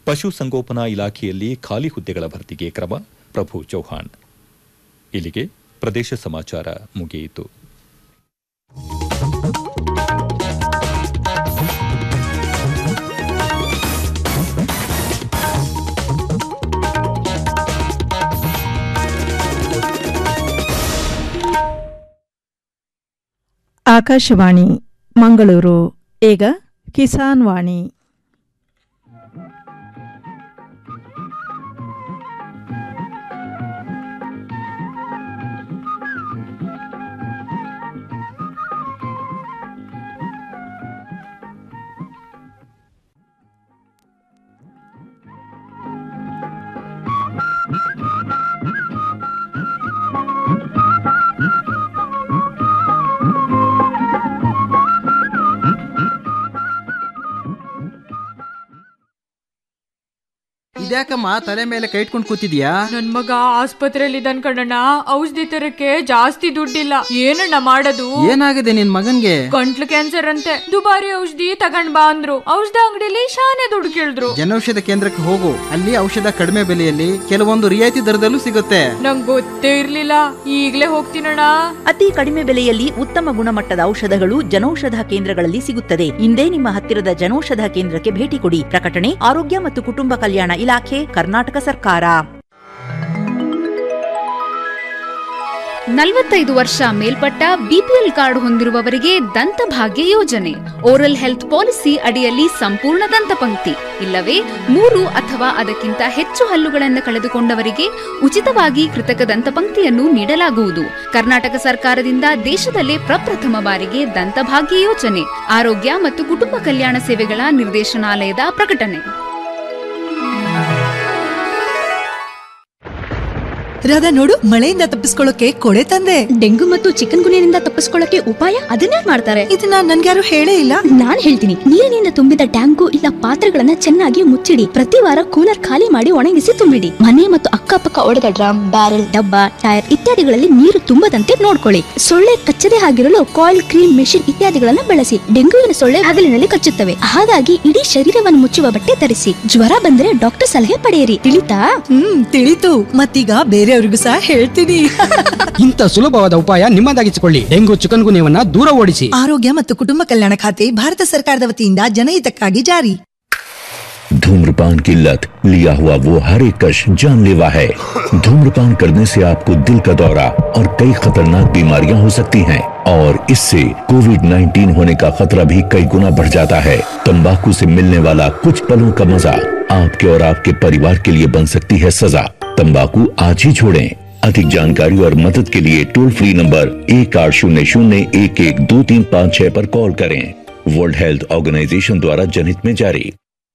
ಪಶುಸಂಗೋಪನಾ ಇಲಾಖೆಯಲ್ಲಿ ಖಾಲಿ ಹುದ್ದೆಗಳ ಭರ್ತಿಗೆ ಕ್ರಮ ಪ್ರಭು ಚೌಹಾಣ್ ಇಲ್ಲಿಗೆ ಪ್ರದೇಶ ಸಮಾಚಾರ ಮುಗಿಯಿತು ಆಕಾಶವಾಣಿ ಮಂಗಳೂರು ಈಗ ಕಿಸಾನ್ ವಾಣಿ ಇದ್ಯಾಕಮ್ಮ ತಲೆ ಮೇಲೆ ಕೈ ಇಟ್ಕೊಂಡು ಕೂತಿದ್ಯಾ ನನ್ ಮಗ ಆಸ್ಪತ್ರೆಯಲ್ಲಿ ಇದ್ದಾನ್ ಕಣಣ್ಣ ಔಷಧಿ ತರಕ್ಕೆ ಜಾಸ್ತಿ ದುಡ್ಡಿಲ್ಲ ಏನಣ್ಣ ಮಾಡೋದು ಏನಾಗಿದೆ ನಿನ್ ಮಗನ್ಗೆ ಗಂಟ್ಲು ಕ್ಯಾನ್ಸರ್ ಅಂತೆ ದುಬಾರಿ ಔಷಧಿ ತಗೊಂಡ್ ಬಾ ಅಂದ್ರು ಔಷಧ ಅಂಗಡಿಲಿ ಶಾನೆ ದುಡ್ಡು ಕೇಳಿದ್ರು ಜನೌಷಧ ಕೇಂದ್ರಕ್ಕೆ ಹೋಗು ಅಲ್ಲಿ ಔಷಧ ಕಡಿಮೆ ಬೆಲೆಯಲ್ಲಿ ಕೆಲವೊಂದು ರಿಯಾಯಿತಿ ದರದಲ್ಲೂ ಸಿಗುತ್ತೆ ನಂಗ್ ಗೊತ್ತೇ ಇರ್ಲಿಲ್ಲ ಈಗ್ಲೇ ಹೋಗ್ತೀನಣ್ಣ ಅತಿ ಕಡಿಮೆ ಬೆಲೆಯಲ್ಲಿ ಉತ್ತಮ ಗುಣಮಟ್ಟದ ಔಷಧಗಳು ಜನೌಷಧ ಕೇಂದ್ರಗಳಲ್ಲಿ ಸಿಗುತ್ತದೆ ಇಂದೇ ನಿಮ್ಮ ಹತ್ತಿರದ ಜನೌಷಧ ಕೇಂದ್ರಕ್ಕೆ ಭೇಟಿ ಕೊಡಿ ಪ್ರಕಟಣೆ ಆರೋಗ್ಯ ಮತ್ತು ಕುಟುಂಬ ಕಲ್ಯಾಣ ಇಲಾಖೆ ಕರ್ನಾಟಕ ಸರ್ಕಾರ ನಲವತ್ತೈದು ವರ್ಷ ಮೇಲ್ಪಟ್ಟ ಬಿಪಿಎಲ್ ಕಾರ್ಡ್ ಹೊಂದಿರುವವರಿಗೆ ದಂತಭಾಗ್ಯ ಯೋಜನೆ ಓರಲ್ ಹೆಲ್ತ್ ಪಾಲಿಸಿ ಅಡಿಯಲ್ಲಿ ಸಂಪೂರ್ಣ ದಂತಪಂಕ್ತಿ ಇಲ್ಲವೇ ಮೂರು ಅಥವಾ ಅದಕ್ಕಿಂತ ಹೆಚ್ಚು ಹಲ್ಲುಗಳನ್ನು ಕಳೆದುಕೊಂಡವರಿಗೆ ಉಚಿತವಾಗಿ ಕೃತಕ ದಂತಪಂಕ್ತಿಯನ್ನು ನೀಡಲಾಗುವುದು ಕರ್ನಾಟಕ ಸರ್ಕಾರದಿಂದ ದೇಶದಲ್ಲೇ ಪ್ರಪ್ರಥಮ ಬಾರಿಗೆ ದಂತಭಾಗ್ಯ ಯೋಜನೆ ಆರೋಗ್ಯ ಮತ್ತು ಕುಟುಂಬ ಕಲ್ಯಾಣ ಸೇವೆಗಳ ನಿರ್ದೇಶನಾಲಯದ ಪ್ರಕಟಣೆ ರಾಧಾ ನೋಡು ಮಳೆಯಿಂದ ತಪ್ಪಿಸ್ಕೊಳ್ಳೋಕೆ ಕೊಡೆ ತಂದೆ ಡೆಂಗು ಮತ್ತು ಚಿಕನ್ ಗುನಿಯಿಂದ ತಪ್ಪಿಸ್ಕೊಳ್ಳಕ್ಕೆ ಉಪಾಯ ಅದನ್ನೇ ಮಾಡ್ತಾರೆ ಇದನ್ನ ನನ್ಗ್ಯಾರು ಹೇಳೇ ಇಲ್ಲ ನಾನ್ ಹೇಳ್ತೀನಿ ನೀರಿನಿಂದ ತುಂಬಿದ ಟ್ಯಾಂಕು ಇಲ್ಲ ಪಾತ್ರೆಗಳನ್ನ ಚೆನ್ನಾಗಿ ಮುಚ್ಚಿಡಿ ಪ್ರತಿ ವಾರ ಕೂಲರ್ ಖಾಲಿ ಮಾಡಿ ಒಣಗಿಸಿ ತುಂಬಿಡಿ ಮನೆ ಮತ್ತು ಅಕ್ಕಪಕ್ಕ ಒಡೆದ ಡ್ರಮ್ ಬ್ಯಾರೆಲ್ ಡಬ್ಬ ಟೈರ್ ಇತ್ಯಾದಿಗಳಲ್ಲಿ ನೀರು ತುಂಬದಂತೆ ನೋಡ್ಕೊಳ್ಳಿ ಸೊಳ್ಳೆ ಕಚ್ಚದೆ ಆಗಿರಲು ಕಾಯಿಲ್ ಕ್ರೀಮ್ ಮೆಷಿನ್ ಇತ್ಯಾದಿಗಳನ್ನ ಬಳಸಿ ಡೆಂಗುವಿನ ಸೊಳ್ಳೆ ಹಗಲಿನಲ್ಲಿ ಕಚ್ಚುತ್ತವೆ ಹಾಗಾಗಿ ಇಡೀ ಶರೀರವನ್ನು ಮುಚ್ಚುವ ಬಟ್ಟೆ ಧರಿಸಿ ಜ್ವರ ಬಂದ್ರೆ ಡಾಕ್ಟರ್ ಸಲಹೆ ಪಡೆಯಿರಿ ತಿಳಿತಾ ಹ್ಮ್ ತಿಳಿತು ಮತ್ತೀಗ ಬೇರೆಯವ್ರಿಗೂ ಸಹ ಹೇಳ್ತೀನಿ ಇಂಥ ಸುಲಭವಾದ ಉಪಾಯ ನಿಮ್ಮದಾಗಿಸಿಕೊಳ್ಳಿ ಡೆಂಗು ಚಿಕನ್ ಗುನ್ಯವನ್ನ ದೂರ ಓಡಿಸಿ ಆರೋಗ್ಯ ಮತ್ತು ಕುಟುಂಬ ಕಲ್ಯಾಣ ಖಾತೆ ಭಾರತ ಸರ್ಕಾರದ ವತಿಯಿಂದ ಜನಹಿತಕ್ಕಾಗಿ ಜಾರಿ धूम्रपान की लत लिया हुआ वो हर एक कश जानलेवा है धूम्रपान करने से आपको दिल का दौरा और कई खतरनाक बीमारियां हो सकती हैं और इससे कोविड 19 होने का खतरा भी कई गुना बढ़ जाता है तंबाकू से मिलने वाला कुछ पलों का मजा आपके और आपके परिवार के लिए बन सकती है सजा तंबाकू आज ही छोड़ें अधिक जानकारी और मदद के लिए टोल फ्री नंबर एक आठ शून्य शून्य एक एक दो तीन पाँच छह पर कॉल करें वर्ल्ड हेल्थ ऑर्गेनाइजेशन द्वारा जनहित में जारी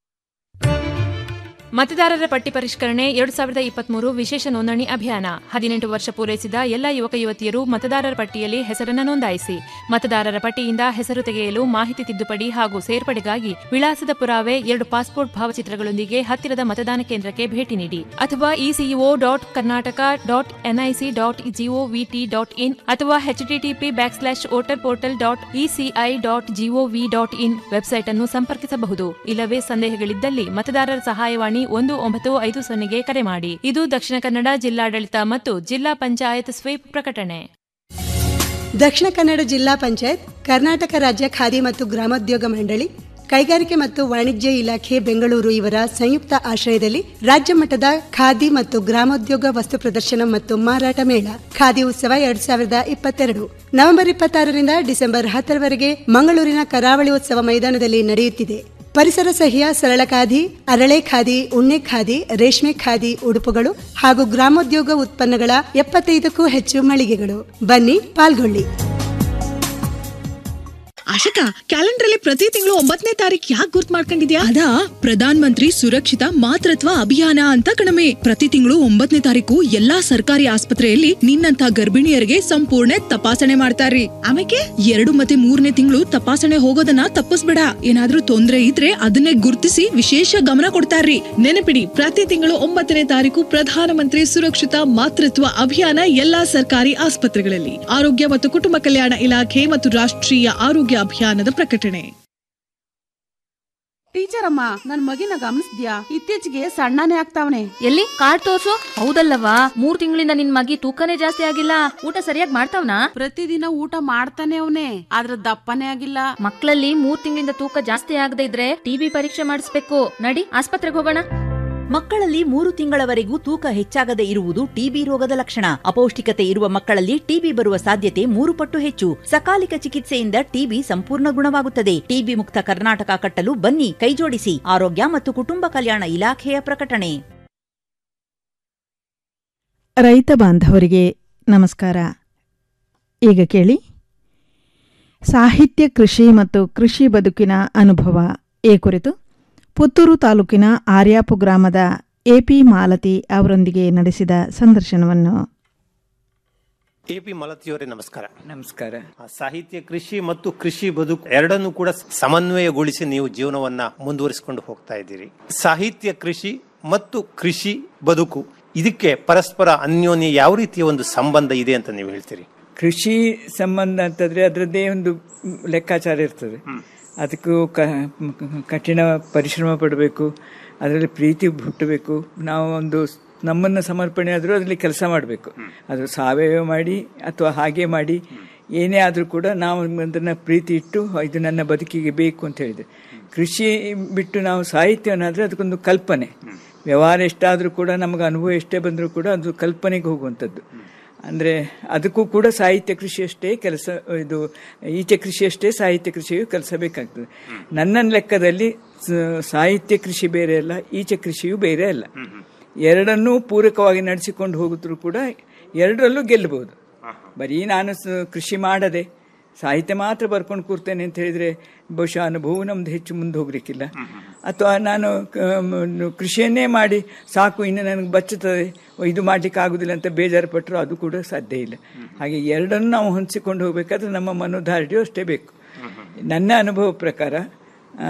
ಮತದಾರರ ಪಟ್ಟಿ ಪರಿಷ್ಕರಣೆ ಎರಡು ಸಾವಿರದ ಇಪ್ಪತ್ಮೂರು ವಿಶೇಷ ನೋಂದಣಿ ಅಭಿಯಾನ ಹದಿನೆಂಟು ವರ್ಷ ಪೂರೈಸಿದ ಎಲ್ಲ ಯುವಕ ಯುವತಿಯರು ಮತದಾರರ ಪಟ್ಟಿಯಲ್ಲಿ ಹೆಸರನ್ನು ನೋಂದಾಯಿಸಿ ಮತದಾರರ ಪಟ್ಟಿಯಿಂದ ಹೆಸರು ತೆಗೆಯಲು ಮಾಹಿತಿ ತಿದ್ದುಪಡಿ ಹಾಗೂ ಸೇರ್ಪಡೆಗಾಗಿ ವಿಳಾಸದ ಪುರಾವೆ ಎರಡು ಪಾಸ್ಪೋರ್ಟ್ ಭಾವಚಿತ್ರಗಳೊಂದಿಗೆ ಹತ್ತಿರದ ಮತದಾನ ಕೇಂದ್ರಕ್ಕೆ ಭೇಟಿ ನೀಡಿ ಅಥವಾ ECO dot Karnataka dot NIC dot GOVT dot in ಅಥವಾ HTTP back slash voter portal dot ECI dot GOV dot in website ಅನ್ನು ಸಂಪರ್ಕಿಸಬಹುದು ಇಲ್ಲವೇ ಸಂದೇಹಗಳಿದ್ದಲ್ಲಿ ಮತದಾರರ ಸಹಾಯವಾಣಿ ಒಂದು ಒಂಬತ್ತು ಐದು ಸೊನ್ನೆಗೆ ಕರೆ ಮಾಡಿ ಇದು ದಕ್ಷಿಣ ಕನ್ನಡ ಜಿಲ್ಲಾಡಳಿತ ಮತ್ತು ಜಿಲ್ಲಾ ಪಂಚಾಯತ್ ಸ್ವೀಪ್ ಪ್ರಕಟಣೆ ದಕ್ಷಿಣ ಕನ್ನಡ ಜಿಲ್ಲಾ ಪಂಚಾಯತ್ ಕರ್ನಾಟಕ ರಾಜ್ಯ ಖಾದಿ ಮತ್ತು ಗ್ರಾಮೋದ್ಯೋಗ ಮಂಡಳಿ ಕೈಗಾರಿಕೆ ಮತ್ತು ವಾಣಿಜ್ಯ ಇಲಾಖೆ ಬೆಂಗಳೂರು ಇವರ ಸಂಯುಕ್ತ ಆಶ್ರಯದಲ್ಲಿ ರಾಜ್ಯ ಮಟ್ಟದ ಖಾದಿ ಮತ್ತು ಗ್ರಾಮೋದ್ಯೋಗ ವಸ್ತು ಪ್ರದರ್ಶನ ಮತ್ತು ಮಾರಾಟ ಮೇಳ ಖಾದಿ ಉತ್ಸವ ಎರಡ್ ಸಾವಿರದ ಇಪ್ಪತ್ತೆರಡು ನವೆಂಬರ್ ಇಪ್ಪತ್ತಾರರಿಂದ ಡಿಸೆಂಬರ್ ಹತ್ತರವರೆಗೆ ಮಂಗಳೂರಿನ ಕರಾವಳಿ ಉತ್ಸವ ಮೈದಾನದಲ್ಲಿ ನಡೆಯುತ್ತಿದೆ ಪರಿಸರ ಸಹಿಯ ಸರಳ ಖಾದಿ ಅರಳೆ ಖಾದಿ ಉಣ್ಣೆ ಖಾದಿ ರೇಷ್ಮೆ ಖಾದಿ ಉಡುಪುಗಳು ಹಾಗೂ ಗ್ರಾಮೋದ್ಯೋಗ ಉತ್ಪನ್ನಗಳ ಎಪ್ಪತ್ತೈದಕ್ಕೂ ಹೆಚ್ಚು ಮಳಿಗೆಗಳು ಬನ್ನಿ ಪಾಲ್ಗೊಳ್ಳಿ ಆಶಿಕಾ ಕ್ಯಾಲೆಂಡರ್ ಅಲ್ಲಿ ಪ್ರತಿ ತಿಂಗಳು ಒಂಬತ್ತನೇ ತಾರೀಕು ಯಾಕೆ ಗುರ್ತ್ ಮಾಡ್ಕೊಂಡಿದ್ಯಾ ಅದಾ ಪ್ರಧಾನ ಮಂತ್ರಿ ಸುರಕ್ಷಿತ ಮಾತೃತ್ವ ಅಭಿಯಾನ ಅಂತ ಕಣಮೆ ಪ್ರತಿ ತಿಂಗಳು ಒಂಬತ್ತನೇ ತಾರೀಕು ಎಲ್ಲಾ ಸರ್ಕಾರಿ ಆಸ್ಪತ್ರೆಯಲ್ಲಿ ನಿನ್ನಂತ ಗರ್ಭಿಣಿಯರಿಗೆ ಸಂಪೂರ್ಣ ತಪಾಸಣೆ ಮಾಡ್ತಾರ್ರಿ ಆಮೇಲೆ ಎರಡು ಮತ್ತೆ ಮೂರನೇ ತಿಂಗಳು ತಪಾಸಣೆ ಹೋಗೋದನ್ನ ತಪ್ಪಿಸ್ಬೇಡ ಏನಾದ್ರೂ ತೊಂದ್ರೆ ಇದ್ರೆ ಅದನ್ನೇ ಗುರ್ತಿಸಿ ವಿಶೇಷ ಗಮನ ಕೊಡ್ತಾರ್ರಿ ನೆನಪಿಡಿ ಪ್ರತಿ ತಿಂಗಳು ಒಂಬತ್ತನೇ ತಾರೀಕು ಪ್ರಧಾನಮಂತ್ರಿ ಸುರಕ್ಷಿತ ಮಾತೃತ್ವ ಅಭಿಯಾನ ಎಲ್ಲಾ ಸರ್ಕಾರಿ ಆಸ್ಪತ್ರೆಗಳಲ್ಲಿ ಆರೋಗ್ಯ ಮತ್ತು ಕುಟುಂಬ ಕಲ್ಯಾಣ ಇಲಾಖೆ ಮತ್ತು ರಾಷ್ಟ್ರೀಯ ಆರೋಗ್ಯ ಅಭಿಯಾನದ ಪ್ರಕಟಣೆ ಟೀಚರ್ ಅಮ್ಮ ನನ್ ಮಗಿನ ಗಮನಿಸ್ದ್ಯಾ ಇತ್ತೀಚೆಗೆ ಸಣ್ಣನೇ ಆಗ್ತಾವನೆ ಎಲ್ಲಿ ಕಾರ್ಡ್ ತೋರ್ಸು ಹೌದಲ್ಲವಾ ಮೂರ್ ತಿಂಗಳಿಂದ ನಿನ್ ಮಗಿ ತೂಕನೇ ಜಾಸ್ತಿ ಆಗಿಲ್ಲ ಊಟ ಸರಿಯಾಗಿ ಮಾಡ್ತಾವ್ನಾ ಪ್ರತಿದಿನ ಊಟ ಮಾಡ್ತಾನೆ ಅವನೇ ಆದ್ರ ದಪ್ಪನೇ ಆಗಿಲ್ಲ ಮಕ್ಕಳಲ್ಲಿ ಮೂರ್ ತಿಂಗಳಿಂದ ತೂಕ ಜಾಸ್ತಿ ಆಗದೆ ಇದ್ರೆ ಟಿಬಿ ಪರೀಕ್ಷೆ ಮಾಡಿಸ್ಬೇಕು ನಡಿ ಆಸ್ಪತ್ರೆಗೆ ಹೋಗೋಣ ಮಕ್ಕಳಲ್ಲಿ ಮೂರು ತಿಂಗಳವರೆಗೂ ತೂಕ ಹೆಚ್ಚಾಗದೆ ಇರುವುದು ಟಿಬಿ ರೋಗದ ಲಕ್ಷಣ ಅಪೌಷ್ಟಿಕತೆ ಇರುವ ಮಕ್ಕಳಲ್ಲಿ ಟಿಬಿ ಬರುವ ಸಾಧ್ಯತೆ ಮೂರು ಪಟ್ಟು ಹೆಚ್ಚು ಸಕಾಲಿಕ ಚಿಕಿತ್ಸೆಯಿಂದ ಟಿಬಿ ಸಂಪೂರ್ಣ ಗುಣವಾಗುತ್ತದೆ ಟಿಬಿ ಮುಕ್ತ ಕರ್ನಾಟಕ ಕಟ್ಟಲು ಬನ್ನಿ ಕೈಜೋಡಿಸಿ ಆರೋಗ್ಯ ಮತ್ತು ಕುಟುಂಬ ಕಲ್ಯಾಣ ಇಲಾಖೆಯ ಪ್ರಕಟಣೆ ರೈತ ಬಾಂಧವರಿಗೆ ನಮಸ್ಕಾರ ಈಗ ಕೇಳಿ ಸಾಹಿತ್ಯ ಕೃಷಿ ಮತ್ತು ಕೃಷಿ ಬದುಕಿನ ಅನುಭವ ಈ ಕುರಿತು ಪುತ್ತೂರು ತಾಲೂಕಿನ ಆರ್ಯಾಪು ಗ್ರಾಮದ ಎಪಿ ಮಾಲತಿ ಅವರೊಂದಿಗೆ ನಡೆಸಿದ ಸಂದರ್ಶನವನ್ನು ಎ ಪಿ ಮಲತಿಯವರೇ ನಮಸ್ಕಾರ ನಮಸ್ಕಾರ ಆ, ಸಾಹಿತ್ಯ ಕೃಷಿ ಮತ್ತು ಕೃಷಿ ಬದುಕು ಎರಡನ್ನೂ ಕೂಡ ಸಮನ್ವಯಗೊಳಿಸಿ ನೀವು ಜೀವನವನ್ನ ಮುಂದುವರಿಸಿಕೊಂಡು ಹೋಗ್ತಾ ಇದ್ದೀರಿ ಸಾಹಿತ್ಯ ಕೃಷಿ ಮತ್ತು ಕೃಷಿ ಬದುಕು ಇದಕ್ಕೆ ಪರಸ್ಪರ ಅನ್ಯೋನ್ಯ ಯಾವ ರೀತಿಯ ಒಂದು ಸಂಬಂಧ ಇದೆ ಅಂತ ನೀವು ಹೇಳ್ತೀರಿ ಕೃಷಿ ಸಂಬಂಧ ಅಂತಂದ್ರೆ ಅದರದ್ದೇ ಒಂದು ಲೆಕ್ಕಾಚಾರ ಇರ್ತದೆ ಅದಕ್ಕೂ ಕ- ಕಠಿಣ ಪರಿಶ್ರಮ ಪಡಬೇಕು ಅದರಲ್ಲಿ ಪ್ರೀತಿ ಹುಟ್ಟಬೇಕು ನಾವು ಒಂದು ಸ್- ನಮ್ಮನ್ನು ಸಮರ್ಪಣೆ ಆದರೂ ಅದರಲ್ಲಿ ಕೆಲಸ ಮಾಡಬೇಕು ಅದು ಸಾವಯವ ಮಾಡಿ ಅಥವಾ ಹಾಗೆ ಮಾಡಿ ಏನೇ ಆದರೂ ಕೂಡ ನಾವು ಅದನ್ನು ಪ್ರೀತಿ ಇಟ್ಟು ಇದು ನನ್ನ ಬದುಕಿಗೆ ಬೇಕು ಅಂತ ಹೇಳಿದೆ ಕೃಷಿ ಬಿಟ್ಟು ನಾವು ಸಾಹಿತ್ಯವನ್ನಾದರೆ ಅದಕ್ಕೊಂದು ಕಲ್ಪನೆ ವ್ಯವಹಾರ ಎಷ್ಟಾದರೂ ಕೂಡ ನಮಗೆ ಅನುಭವ ಎಷ್ಟೇ ಬಂದರೂ ಕೂಡ ಅದು ಕಲ್ಪನೆಗೆ ಹೋಗುವಂಥದ್ದು ಅಂದರೆ ಅದಕ್ಕೂ ಕೂಡ ಸಾಹಿತ್ಯ ಕೃಷಿಯಷ್ಟೇ ಕೆಲಸ ಇದು ಈಚೆ ಕೃಷಿಯಷ್ಟೇ ಸಾಹಿತ್ಯ ಕೃಷಿಯು ಕೆಲಸ ಬೇಕಾಗ್ತದೆ ನನ್ನ ಲೆಕ್ಕದಲ್ಲಿ ಸ- ಸಾಹಿತ್ಯ ಕೃಷಿ ಬೇರೆ ಅಲ್ಲ ಈಚೆ ಕೃಷಿಯು ಬೇರೆ ಅಲ್ಲ ಎರಡನ್ನೂ ಪೂರಕವಾಗಿ ನಡೆಸಿಕೊಂಡು ಹೋಗಿದ್ರು ಕೂಡ ಎರಡರಲ್ಲೂ ಗೆಲ್ಲಬಹುದು ಬರೀ ನಾನು ಸ- ಕೃಷಿ ಮಾಡದೆ ಸಾಹಿತ್ಯ ಮಾತ್ರ ಬರ್ಕೊಂಡು ಕೂರ್ತೇನೆ ಅಂತ ಹೇಳಿದ್ರೆ ಬಹುಶಃ ಅನುಭವ ನಮ್ದು ಹೆಚ್ಚು ಮುಂದೆ ಹೋಗ್ಲಿಕ್ಕಿಲ್ಲ ಅಥವಾ ನಾನು ಕ- ಮ್, ಕೃಷಿಯನ್ನೇ ಮಾಡಿ ಸಾಕು ಇನ್ನು ನನಗೆ ಬಚ್ಚುತ್ತದೆ ಇದು ಮಾಡ್ಲಿಕ್ಕೆ ಆಗುದಿಲ್ಲ ಅಂತ ಬೇಜಾರು ಪಟ್ಟರು ಅದು ಕೂಡ ಸಾಧ್ಯ ಇಲ್ಲ ಹಾಗೆ ಎರಡನ್ನು ನಾವು ಹೊಂದಿಸಿಕೊಂಡು ಹೋಗ್ಬೇಕಾದ್ರೆ ನಮ್ಮ ಮನೋಧಾರ್ಢ್ಯ ಅಷ್ಟೇ ಬೇಕು ನನ್ನ ಅನುಭವ ಪ್ರಕಾರ ಆ,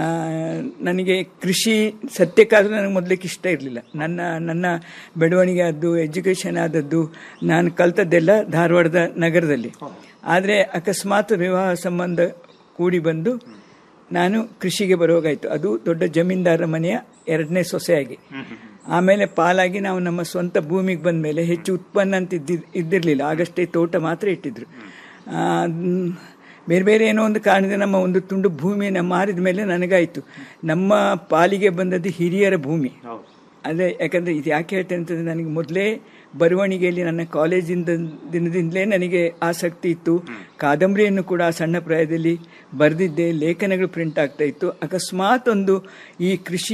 ನನಗೆ ಕೃಷಿ ಸತ್ಯಕ್ಕಾದರೂ ನನಗೆ ಮೊದಲಿಕ್ಕೆ ಇಷ್ಟ ಇರಲಿಲ್ಲ ನನ್ನ ನನ್ನ ಬೆಳವಣಿಗೆ ಆದ್ದು ಎಜುಕೇಷನ್ ಆದದ್ದು ನಾನು ಕಲ್ತದ್ದೆಲ್ಲ ಧಾರವಾಡದ ನಗರದಲ್ಲಿ ಆದರೆ ಅಕಸ್ಮಾತ್ ವಿವಾಹ ಸಂಬಂಧ ಕೂಡಿ ಬಂದು ನಾನು ಕೃಷಿಗೆ ಬರುವಾಗಾಯಿತು ಅದು ದೊಡ್ಡ ಜಮೀನ್ದಾರ ಮನೆಯ ಎರಡನೇ ಸೊಸೆಯಾಗಿ ಆಮೇಲೆ ಪಾಲಾಗಿ ನಾವು ನಮ್ಮ ಸ್ವಂತ ಭೂಮಿಗೆ ಬಂದ ಮೇಲೆ ಹೆಚ್ಚು ಉತ್ಪನ್ನ ಅಂತ ಇದ್ದಿ ಇದ್ದಿರಲಿಲ್ಲ ಆಗಷ್ಟೇ ತೋಟ ಮಾತ್ರ ಇಟ್ಟಿದ್ರು ಆ, ಮ್, ಬೇರೆ ಬೇರೆ ಏನೋ ಒಂದು ಕಾರಣದಿಂದ ನಮ್ಮ ಒಂದು ತುಂಡು ಭೂಮಿಯನ್ನು ಮಾರಿದ ಮೇಲೆ ನನಗಾಯಿತು ನಮ್ಮ ಪಾಲಿಗೆ ಬಂದದ್ದು ಹಿರಿಯರ ಭೂಮಿ ಅದೇ ಯಾಕಂದರೆ ಇದು ಯಾಕೆ ಹೇಳ್ತೇನೆ ಅಂತಂದರೆ ನನಗೆ ಮೊದಲೇ ಬರವಣಿಗೆಯಲ್ಲಿ ನನ್ನ ಕಾಲೇಜಿಂದ ದಿನದಿಂದಲೇ ನನಗೆ ಆಸಕ್ತಿ ಇತ್ತು ಕಾದಂಬರಿಯನ್ನು ಕೂಡ ಆ ಸಣ್ಣ ಪ್ರಾಯದಲ್ಲಿ ಬರೆದಿದ್ದೆ ಲೇಖನಗಳು ಪ್ರಿಂಟ್ ಆಗ್ತಾ ಇತ್ತು ಅಕಸ್ಮಾತ್ ಒಂದು ಈ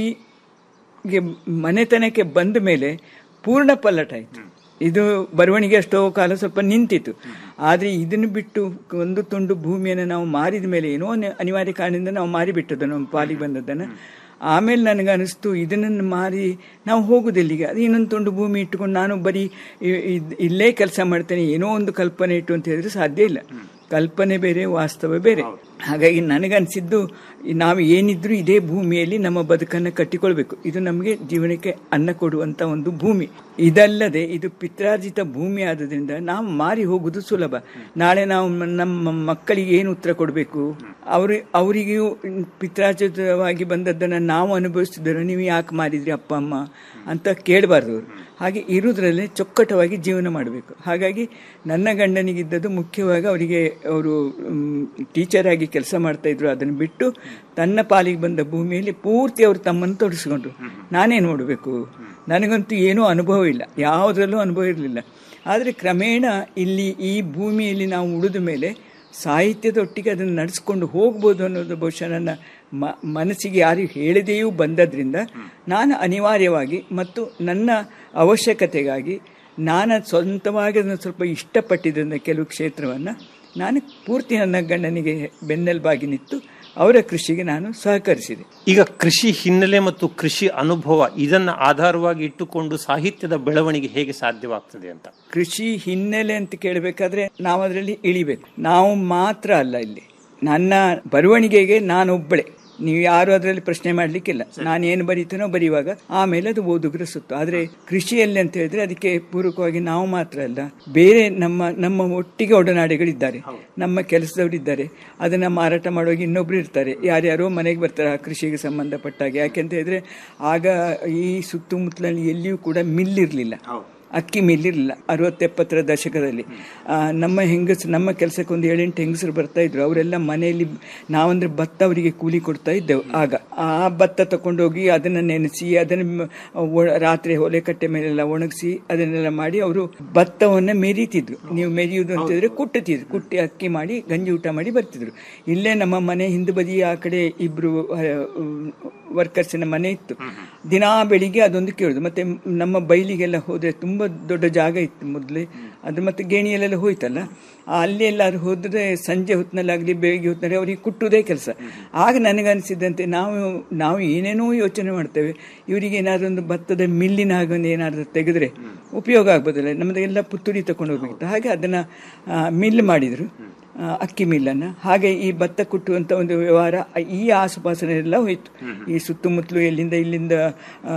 ಕೃಷಿಗೆ ಮನೆತನಕ್ಕೆ ಬಂದ ಮೇಲೆ ಪೂರ್ಣ ಪಲ್ಲಟಾಯಿತು ಇದು ಬರವಣಿಗೆ ಅಷ್ಟೋ ಕಾಲ ಸ್ವಲ್ಪ ನಿಂತಿತ್ತು ಆದರೆ ಇದನ್ನು ಬಿಟ್ಟು ಒಂದು ತುಂಡು ಭೂಮಿಯನ್ನು ನಾವು ಮಾರಿದ ಮೇಲೆ ಏನೋ ಒಂದು ಅನಿವಾರ್ಯ ಕಾರಣದಿಂದ ನಾವು ಮಾರಿಬಿಟ್ಟದ್ದು ನಮ್ಮ ಪಾಲಿಗೆ ಬಂದದ್ದನ್ನು ಆಮೇಲೆ ನನಗೆ ಅನಿಸ್ತು ಇದನ್ನು ಮಾರಿ ನಾವು ಹೋಗುದಿಲ್ಲಿಗೆ ಅದು ಇನ್ನೊಂದು ತುಂಡು ಭೂಮಿ ಇಟ್ಟುಕೊಂಡು ನಾನು ಬರೀ ಇ- ಇದ್- ಇಲ್ಲೇ ಕೆಲಸ ಮಾಡ್ತೇನೆ ಏನೋ ಒಂದು ಕಲ್ಪನೆ ಇಟ್ಟು ಅಂತ ಹೇಳಿದ್ರೆ ಸಾಧ್ಯ ಇಲ್ಲ ಕಲ್ಪನೆ ಬೇರೆ ವಾಸ್ತವ ಬೇರೆ ಹಾಗಾಗಿ ನನಗನ್ಸಿದ್ದು ಈ ನಾವು ಏನಿದ್ರು ಇದೇ ಭೂಮಿಯಲ್ಲಿ ನಮ್ಮ ಬದುಕನ್ನು ಕಟ್ಟಿಕೊಳ್ಬೇಕು ಇದು ನಮಗೆ ಜೀವನಕ್ಕೆ ಅನ್ನ ಕೊಡುವಂತ ಒಂದು ಭೂಮಿ ಇದಲ್ಲದೆ ಇದು ಪಿತ್ರಾರ್ಜಿತ ಭೂಮಿ ಆದ್ರಿಂದ ನಾವು ಮಾರಿ ಹೋಗುದು ಸುಲಭ ನಾಳೆ ನಾವು ಮ- ನಮ್ಮ ಮಕ್ಕಳಿಗೆ ಏನು ಉತ್ತರ ಕೊಡಬೇಕು ಅವರು ಅವರಿಗೂ ಪಿತ್ರಾರ್ಜಿತವಾಗಿ ಬಂದದ್ದನ್ನು ನಾವು ಅನುಭವಿಸ್ತಿದ್ದಾರೆ ನೀವು ಯಾಕೆ ಮಾರಿದ್ರಿ ಅಪ್ಪ ಅಮ್ಮ ಅಂತ ಕೇಳಬಾರ್ದು ಅವರು ಹಾಗೆ ಇರುವುದರಲ್ಲೇ ಚೊಕ್ಕಟವಾಗಿ ಜೀವನ ಮಾಡಬೇಕು ಹಾಗಾಗಿ ನನ್ನ ಗಂಡನಿಗಿದ್ದದ್ದು ಮುಖ್ಯವಾಗಿ ಅವರಿಗೆ ಅವರು ಟೀಚರ್ ಆಗಿ ಕೆಲಸ ಮಾಡ್ತಾ ಇದ್ರು ಅದನ್ನು ಬಿಟ್ಟು ತನ್ನ ಪಾಲಿಗೆ ಬಂದ ಭೂಮಿಯಲ್ಲಿ ಪೂರ್ತಿ ಅವರು ತಮ್ಮನ್ನು ತೊಡಗಿಸ್ಕೊಂಡ್ರು ನಾನೇನು ಮಾಡಬೇಕು ನನಗಂತೂ ಏನೂ ಅನುಭವ ಇಲ್ಲ ಯಾವುದರಲ್ಲೂ ಅನುಭವ ಇರಲಿಲ್ಲ ಆದರೆ ಕ್ರಮೇಣ ಇಲ್ಲಿ ಈ ಭೂಮಿಯಲ್ಲಿ ನಾವು ಉಳಿದ ಮೇಲೆ ಸಾಹಿತ್ಯದೊಟ್ಟಿಗೆ ಅದನ್ನು ನಡೆಸ್ಕೊಂಡು ಹೋಗ್ಬೋದು ಅನ್ನೋದು ಬಹುಶಃ ನನ್ನ ಮ ಮನಸ್ಸಿಗೆ ಯಾರು ಹೇಳದೆಯೂ ಬಂದದ್ರಿಂದ ನಾನು ಅನಿವಾರ್ಯವಾಗಿ ಮತ್ತು ನನ್ನ ಅವಶ್ಯಕತೆಗಾಗಿ ನಾನು ಸ್ವಂತವಾಗಿ ಅದನ್ನು ಸ್ವಲ್ಪ ಇಷ್ಟಪಟ್ಟಿದ್ದರಿಂದ ಕೆಲವು ಕ್ಷೇತ್ರವನ್ನು ನಾನು ಪೂರ್ತಿ ನನ್ನ ಗಂಡನಿಗೆ ಬೆನ್ನೆಲುಬಾಗಿ ನಿಂತು ಅವರ ಕೃಷಿಗೆ ನಾನು ಸಹಕರಿಸಿದೆ ಈಗ ಕೃಷಿ ಹಿನ್ನೆಲೆ ಮತ್ತು ಕೃಷಿ ಅನುಭವ ಇದನ್ನ ಆಧಾರವಾಗಿ ಇಟ್ಟುಕೊಂಡು ಸಾಹಿತ್ಯದ ಬೆಳವಣಿಗೆ ಹೇಗೆ ಸಾಧ್ಯವಾಗ್ತದೆ ಅಂತ ಕೃಷಿ ಹಿನ್ನೆಲೆ ಅಂತ ಕೇಳಬೇಕಾದ್ರೆ ನಾವು ಅದರಲ್ಲಿ ಇಳಿಬೇಕು ನಾವು ಮಾತ್ರ ಅಲ್ಲ ಇಲ್ಲಿ ನನ್ನ ಬರವಣಿಗೆಗೆ ನಾನೊಬ್ಬಳೆ ನೀವು ಯಾರು ಅದರಲ್ಲಿ ಪ್ರಶ್ನೆ ಮಾಡ್ಲಿಕ್ಕಿಲ್ಲ ನಾನು ಏನು ಬರೀತೀನೋ ಬರೆಯುವಾಗ ಆಮೇಲೆ ಅದು ಓದುಗರ ಸುತ್ತು ಆದ್ರೆ ಕೃಷಿಯಲ್ಲಿ ಅಂತ ಹೇಳಿದ್ರೆ ಅದಕ್ಕೆ ಪೂರಕವಾಗಿ ನಾವು ಮಾತ್ರ ಅಲ್ಲ ಬೇರೆ ನಮ್ಮ ನಮ್ಮ ಒಟ್ಟಿಗೆ ಒಡನಾಡಿಗಳಿದ್ದಾರೆ ನಮ್ಮ ಕೆಲಸದವರಿದ್ದಾರೆ ಅದನ್ನ ಮಾರಾಟ ಮಾಡುವಾಗ ಇನ್ನೊಬ್ರು ಇರ್ತಾರೆ ಯಾರ್ಯಾರೋ ಮನೆಗೆ ಬರ್ತಾರೆ ಆ ಕೃಷಿಗೆ ಸಂಬಂಧಪಟ್ಟಾಗೆ ಯಾಕೆಂತ ಹೇಳಿದ್ರೆ ಆಗ ಈ ಸುತ್ತಮುತ್ತಲಲ್ಲಿ ಎಲ್ಲಿಯೂ ಕೂಡ ಮಿಲ್ ಇರಲಿಲ್ಲ ಅಕ್ಕಿ ಮಿಲ್ಲಿರಲಿಲ್ಲ ಅರವತ್ತೆಪ್ಪತ್ತರ ದಶಕದಲ್ಲಿ ಆ, ನಮ್ಮ ಹೆಂಗಸರು ನಮ್ಮ ಕೆಲಸಕ್ಕೆ ಒಂದು ಏಳೆಂಟು ಹೆಂಗಸರು ಬರ್ತಾ ಇದ್ರು ಅವರೆಲ್ಲ ಮನೆಯಲ್ಲಿ ನಾವಂದ್ರೆ ಭತ್ತ ಅವರಿಗೆ ಕೂಲಿ ಕೊಡ್ತಾ ಇದ್ದೆವು ಆಗ ಆ ಭತ್ತ ತಗೊಂಡೋಗಿ ಅದನ್ನು ನೆನೆಸಿ ಅದನ್ನು ಒ- ರಾತ್ರಿ ಹೊಲೆ ಕಟ್ಟೆ ಮೇಲೆಲ್ಲ ಒಣಗಿಸಿ ಅದನ್ನೆಲ್ಲ ಮಾಡಿ ಅವರು ಭತ್ತವನ್ನು ಮೆರೀತಿದ್ರು ನೀವು ಮೆರೆಯುವುದು ಅಂತಿದ್ರೆ ಕುಟ್ಟುತ್ತಿದ್ರು ಕುಟ್ಟಿ ಅಕ್ಕಿ ಮಾಡಿ ಗಂಜಿ ಊಟ ಮಾಡಿ ಬರ್ತಿದ್ರು ಇಲ್ಲೇ ನಮ್ಮ ಮನೆ ಹಿಂದೆ ಬದಿ ಆ ಕಡೆ ಇಬ್ರು ವರ್ಕರ್ಸಿನ ಮನೆ ಇತ್ತು ದಿನಾ ಬೆಳಿಗ್ಗೆ ಅದೊಂದು ಕೇಳುದು ಮತ್ತೆ ನಮ್ಮ ಬೈಲಿಗೆಲ್ಲ ಹೋದ್ರೆ ತುಂಬಾ ದೊಡ್ಡ ಜಾಗ ಇತ್ತು ಮೊದಲೇ ಅದು ಮತ್ತೆ ಗೇಣಿಯಲ್ಲೆಲ್ಲ ಹೋಯ್ತಲ್ಲ ಆ ಅಲ್ಲಿ ಎಲ್ಲಾದ್ರು ಹೋದ್ರೆ ಸಂಜೆ ಹೊತ್ತಿನಲ್ಲಾಗ್ಲಿ ಬೆಳಿಗ್ಗೆ ಹೊತ್ತಿನಲ್ಲಿ ಅವರಿಗೆ ಕುಟ್ಟುವುದೇ ಕೆಲಸ ಆಗ ನನಗನ್ಸಿದ್ದಂತೆ ನಾವು ನಾವು ಏನೇನೋ ಯೋಚನೆ ಮಾಡ್ತೇವೆ ಇವರಿಗೆ ಏನಾದ್ರು ಒಂದು ಭತ್ತದ ಮಿಲ್ಲಿನ ಹಾಗೊಂದು ಏನಾದ್ರು ತೆಗೆದ್ರೆ ಉಪಯೋಗ ಆಗ್ಬೋದಲ್ಲ ನಮ್ಮದೆಲ್ಲ ಪುತ್ತೂರಿ ತಗೊಂಡು ಹೋಗ್ಬೇಕಿತ್ತು ಹಾಗೆ ಅದನ್ನ ಮಿಲ್ ಮಾಡಿದ್ರು ಆ, ಅಕ್ಕಿ ಮಿಲ್ಲನ್ನು ಹಾಗೆ ಈ ಭತ್ತ ಕುಟ್ಟುವಂಥ ಒಂದು ವ್ಯವಹಾರ ಈ ಆಸುಪಾಸಿನೆಲ್ಲ ಹೋಯ್ತು ಈ ಸುತ್ತಮುತ್ತಲು ಎಲ್ಲಿಂದ ಇಲ್ಲಿಂದ ಆ,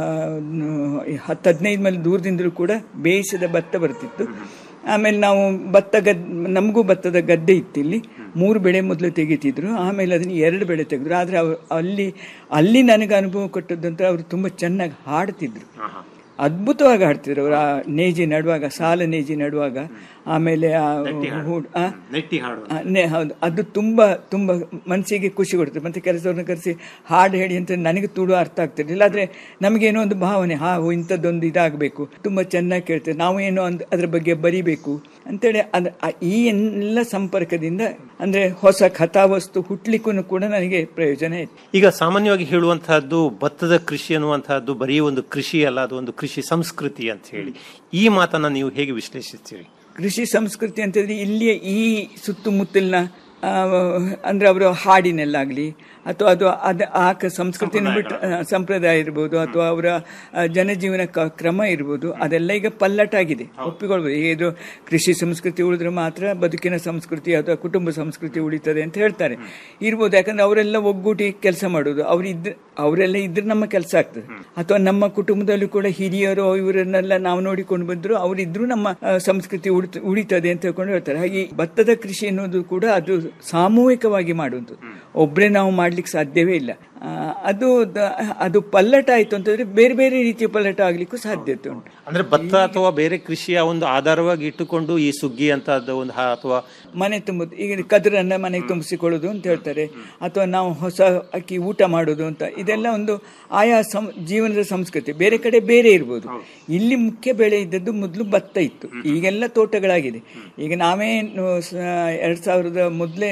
ನ- ಹತ್ತು ಹದಿನೈದು ಮೈಲ್ ದೂರದಿಂದಲೂ ಕೂಡ ಬೇಯಿಸಿದ ಭತ್ತ ಬರ್ತಿತ್ತು ಆಮೇಲೆ ನಾವು ಭತ್ತ ಗದ್ ನಮಗೂ ಭತ್ತದ ಗದ್ದೆ ಇತ್ತು ಇಲ್ಲಿ ಮೂರು ಬೆಳೆ ಮೊದಲು ತೆಗಿತಿದ್ರು ಆಮೇಲೆ ಅದನ್ನು ಎರಡು ಬೆಳೆ ತೆಗೆದ್ರು ಆದರೆ ಅವ್ರು ಅಲ್ಲಿ ಅಲ್ಲಿ ನನಗೆ ಅನುಭವ ಕೊಟ್ಟದ್ದಂತ ಅವರು ತುಂಬ ಚೆನ್ನಾಗಿ ಹಾಡ್ತಿದ್ರು ಅದ್ಭುತವಾಗಿ ಹಾಡ್ತಿದ್ರು ಅವರು ಆ ನೇಜಿ ನಡುವಾಗ ಸಾಲ ನೇಜಿ ನಡುವಾಗ ಆಮೇಲೆ ಆ ಹೂಡ್- ಆ? ಆ, ನೆ- ಹೌದು ಅದು ತುಂಬಾ ತುಂಬಾ ಮನಸ್ಸಿಗೆ ಖುಷಿ ಕೊಡ್ತದೆ ಮತ್ತೆ ಕೆಲಸವ್ರನ್ನ ಕರೆಸಿ ಹಾಡು ಹೇಳಿ ಅಂತ ನನಗೆ ತುಳು ಅರ್ಥ ಆಗ್ತಿರ್ಲಿಲ್ಲ ಆದ್ರೆ ನಮಗೇನೋ ಒಂದು ಭಾವನೆ ಹಾ ಓ, ಇಂಥದ್ದೊಂದು ಇದಾಗಬೇಕು ತುಂಬಾ ಚೆನ್ನಾಗಿ ಕೇಳ್ತೇವೆ ನಾವು ಏನೋ ಒಂದು ಅದ್ರ ಬಗ್ಗೆ ಬರಿಬೇಕು ಅಂತೇಳಿ ಅದ್ ಆ- ಈ ಎಲ್ಲ ಸಂಪರ್ಕದಿಂದ ಅಂದ್ರೆ ಹೊಸ ಕಥಾವಸ್ತು ಹುಟ್ಲಿಕ್ಕೂ ಕೂಡ ನನಗೆ ಪ್ರಯೋಜನ ಇತ್ತು ಈಗ ಸಾಮಾನ್ಯವಾಗಿ ಹೇಳುವಂತಹದ್ದು ಭತ್ತದ ಕೃಷಿ ಅನ್ನುವಂತಹದ್ದು ಬರೀ ಒಂದು ಕೃಷಿ ಅಲ್ಲ ಅದು ಒಂದು ಕೃಷಿ ಸಂಸ್ಕೃತಿ ಅಂತ ಹೇಳಿ ಈ ಮಾತನ್ನ ನೀವು ಹೇಗೆ ವಿಶ್ಲೇಷಿಸ್ತೀರಿ ಕೃಷಿ ಸಂಸ್ಕೃತಿ ಅಂತಂದ್ರೆ ಇಲ್ಲಿಯ ಈ ಸುತ್ತಮುತ್ತಲಿನ ಆ, ಅಂದ್ರೆ ಅವರು ಹಾಡಿನಲ್ಲಾಗ್ಲಿ ಅಥವಾ ಅದು ಅದ ಆ ಕ- ಸಂಸ್ಕೃತಿನ ಬಿಟ್ಟು ಆ, ಸಂಪ್ರದಾಯ ಇರ್ಬೋದು ಅಥವಾ ಅವರ ಆ, ಜನಜೀವನ ಕ- ಕ್ರಮ ಇರ್ಬೋದು ಅದೆಲ್ಲ ಈಗ ಪಲ್ಲಟಾಗಿದೆ ಒಪ್ಪಿಕೊಳ್ಬೋದು ಈಗ ಇದು ಕೃಷಿ ಸಂಸ್ಕೃತಿ ಉಳಿದ್ರೆ ಮಾತ್ರ ಬದುಕಿನ ಸಂಸ್ಕೃತಿ ಅಥವಾ ಕುಟುಂಬ ಸಂಸ್ಕೃತಿ ಉಳಿತದೆ ಅಂತ ಹೇಳ್ತಾರೆ ಇರ್ಬೋದು ಯಾಕಂದ್ರೆ ಅವರೆಲ್ಲ ಒಗ್ಗೂಟಿ ಕೆಲಸ ಮಾಡೋದು ಅವ್ರು ಇದ್ ಅವರೆಲ್ಲ ಇದ್ರೆ ನಮ್ಮ ಕೆಲಸ ಆಗ್ತದೆ ಅಥವಾ ನಮ್ಮ ಕುಟುಂಬದಲ್ಲೂ ಕೂಡ ಹಿರಿಯರು ಇವರನ್ನೆಲ್ಲ ನಾವು ನೋಡಿಕೊಂಡು ಬಂದ್ರು ಅವರಿದ್ರು ನಮ್ಮ ಆ, ಸಂಸ್ಕೃತಿ ಉಳಿತ ಉಳಿತದೆ ಅಂತ ಹೇಳ್ಕೊಂಡು ಹೇಳ್ತಾರೆ ಹಾಗೆ ಈ ಭತ್ತದ ಕೃಷಿ ಅನ್ನೋದು ಕೂಡ ಅದು ಸಾಮೂಹಿಕವಾಗಿ ಮಾಡುವುದು ಒಬ್ಬರೇ ನಾವು ಮಾಡ್ಲಿಕ್ಕೆ ಸಾಧ್ಯವೇ ಇಲ್ಲ ಆ, ಅದು ದ- ಅದು ಪಲ್ಲಟ ಆಯ್ತು ಅಂತಂದ್ರೆ ಬೇರೆ ಬೇರೆ ರೀತಿಯ ಪಲ್ಲಟ ಆಗ್ಲಿಕ್ಕೂ ಸಾಧ್ಯತೆ ಉಂಟು ಅಂದ್ರೆ ಭತ್ತ ಅಥವಾ ಬೇರೆ ಕೃಷಿಯ ಒಂದು ಆಧಾರವಾಗಿ ಇಟ್ಟುಕೊಂಡು ಈ ಸುಗ್ಗಿ ಅಂತ ಒಂದು ಹ- ಅಥವಾ ಮನೆ ತುಂಬ ಈಗ ಕದಿರನ್ನ ಮನೆಗೆ ತುಂಬಿಸಿಕೊಳ್ಳೋದು ಅಂತ ಹೇಳ್ತಾರೆ ಅಥವಾ ನಾವು ಹೊಸ ಅಕ್ಕಿ ಊಟ ಮಾಡೋದು ಅಂತ ಇದೆಲ್ಲ ಒಂದು ಆಯಾ ಸಂ ಜೀವನದ ಸಂಸ್ಕೃತಿ ಬೇರೆ ಕಡೆ ಬೇರೆ ಇರ್ಬೋದು ಇಲ್ಲಿ ಮುಖ್ಯ ಬೆಳೆ ಇದ್ದದ್ದು ಮೊದಲು ಭತ್ತ ಇತ್ತು ಈಗೆಲ್ಲ ತೋಟಗಳಾಗಿದೆ ಈಗ ನಾವೇ ನು- ಸ- ಎರಡ್ ಸಾವಿರದ ಮೊದಲೇ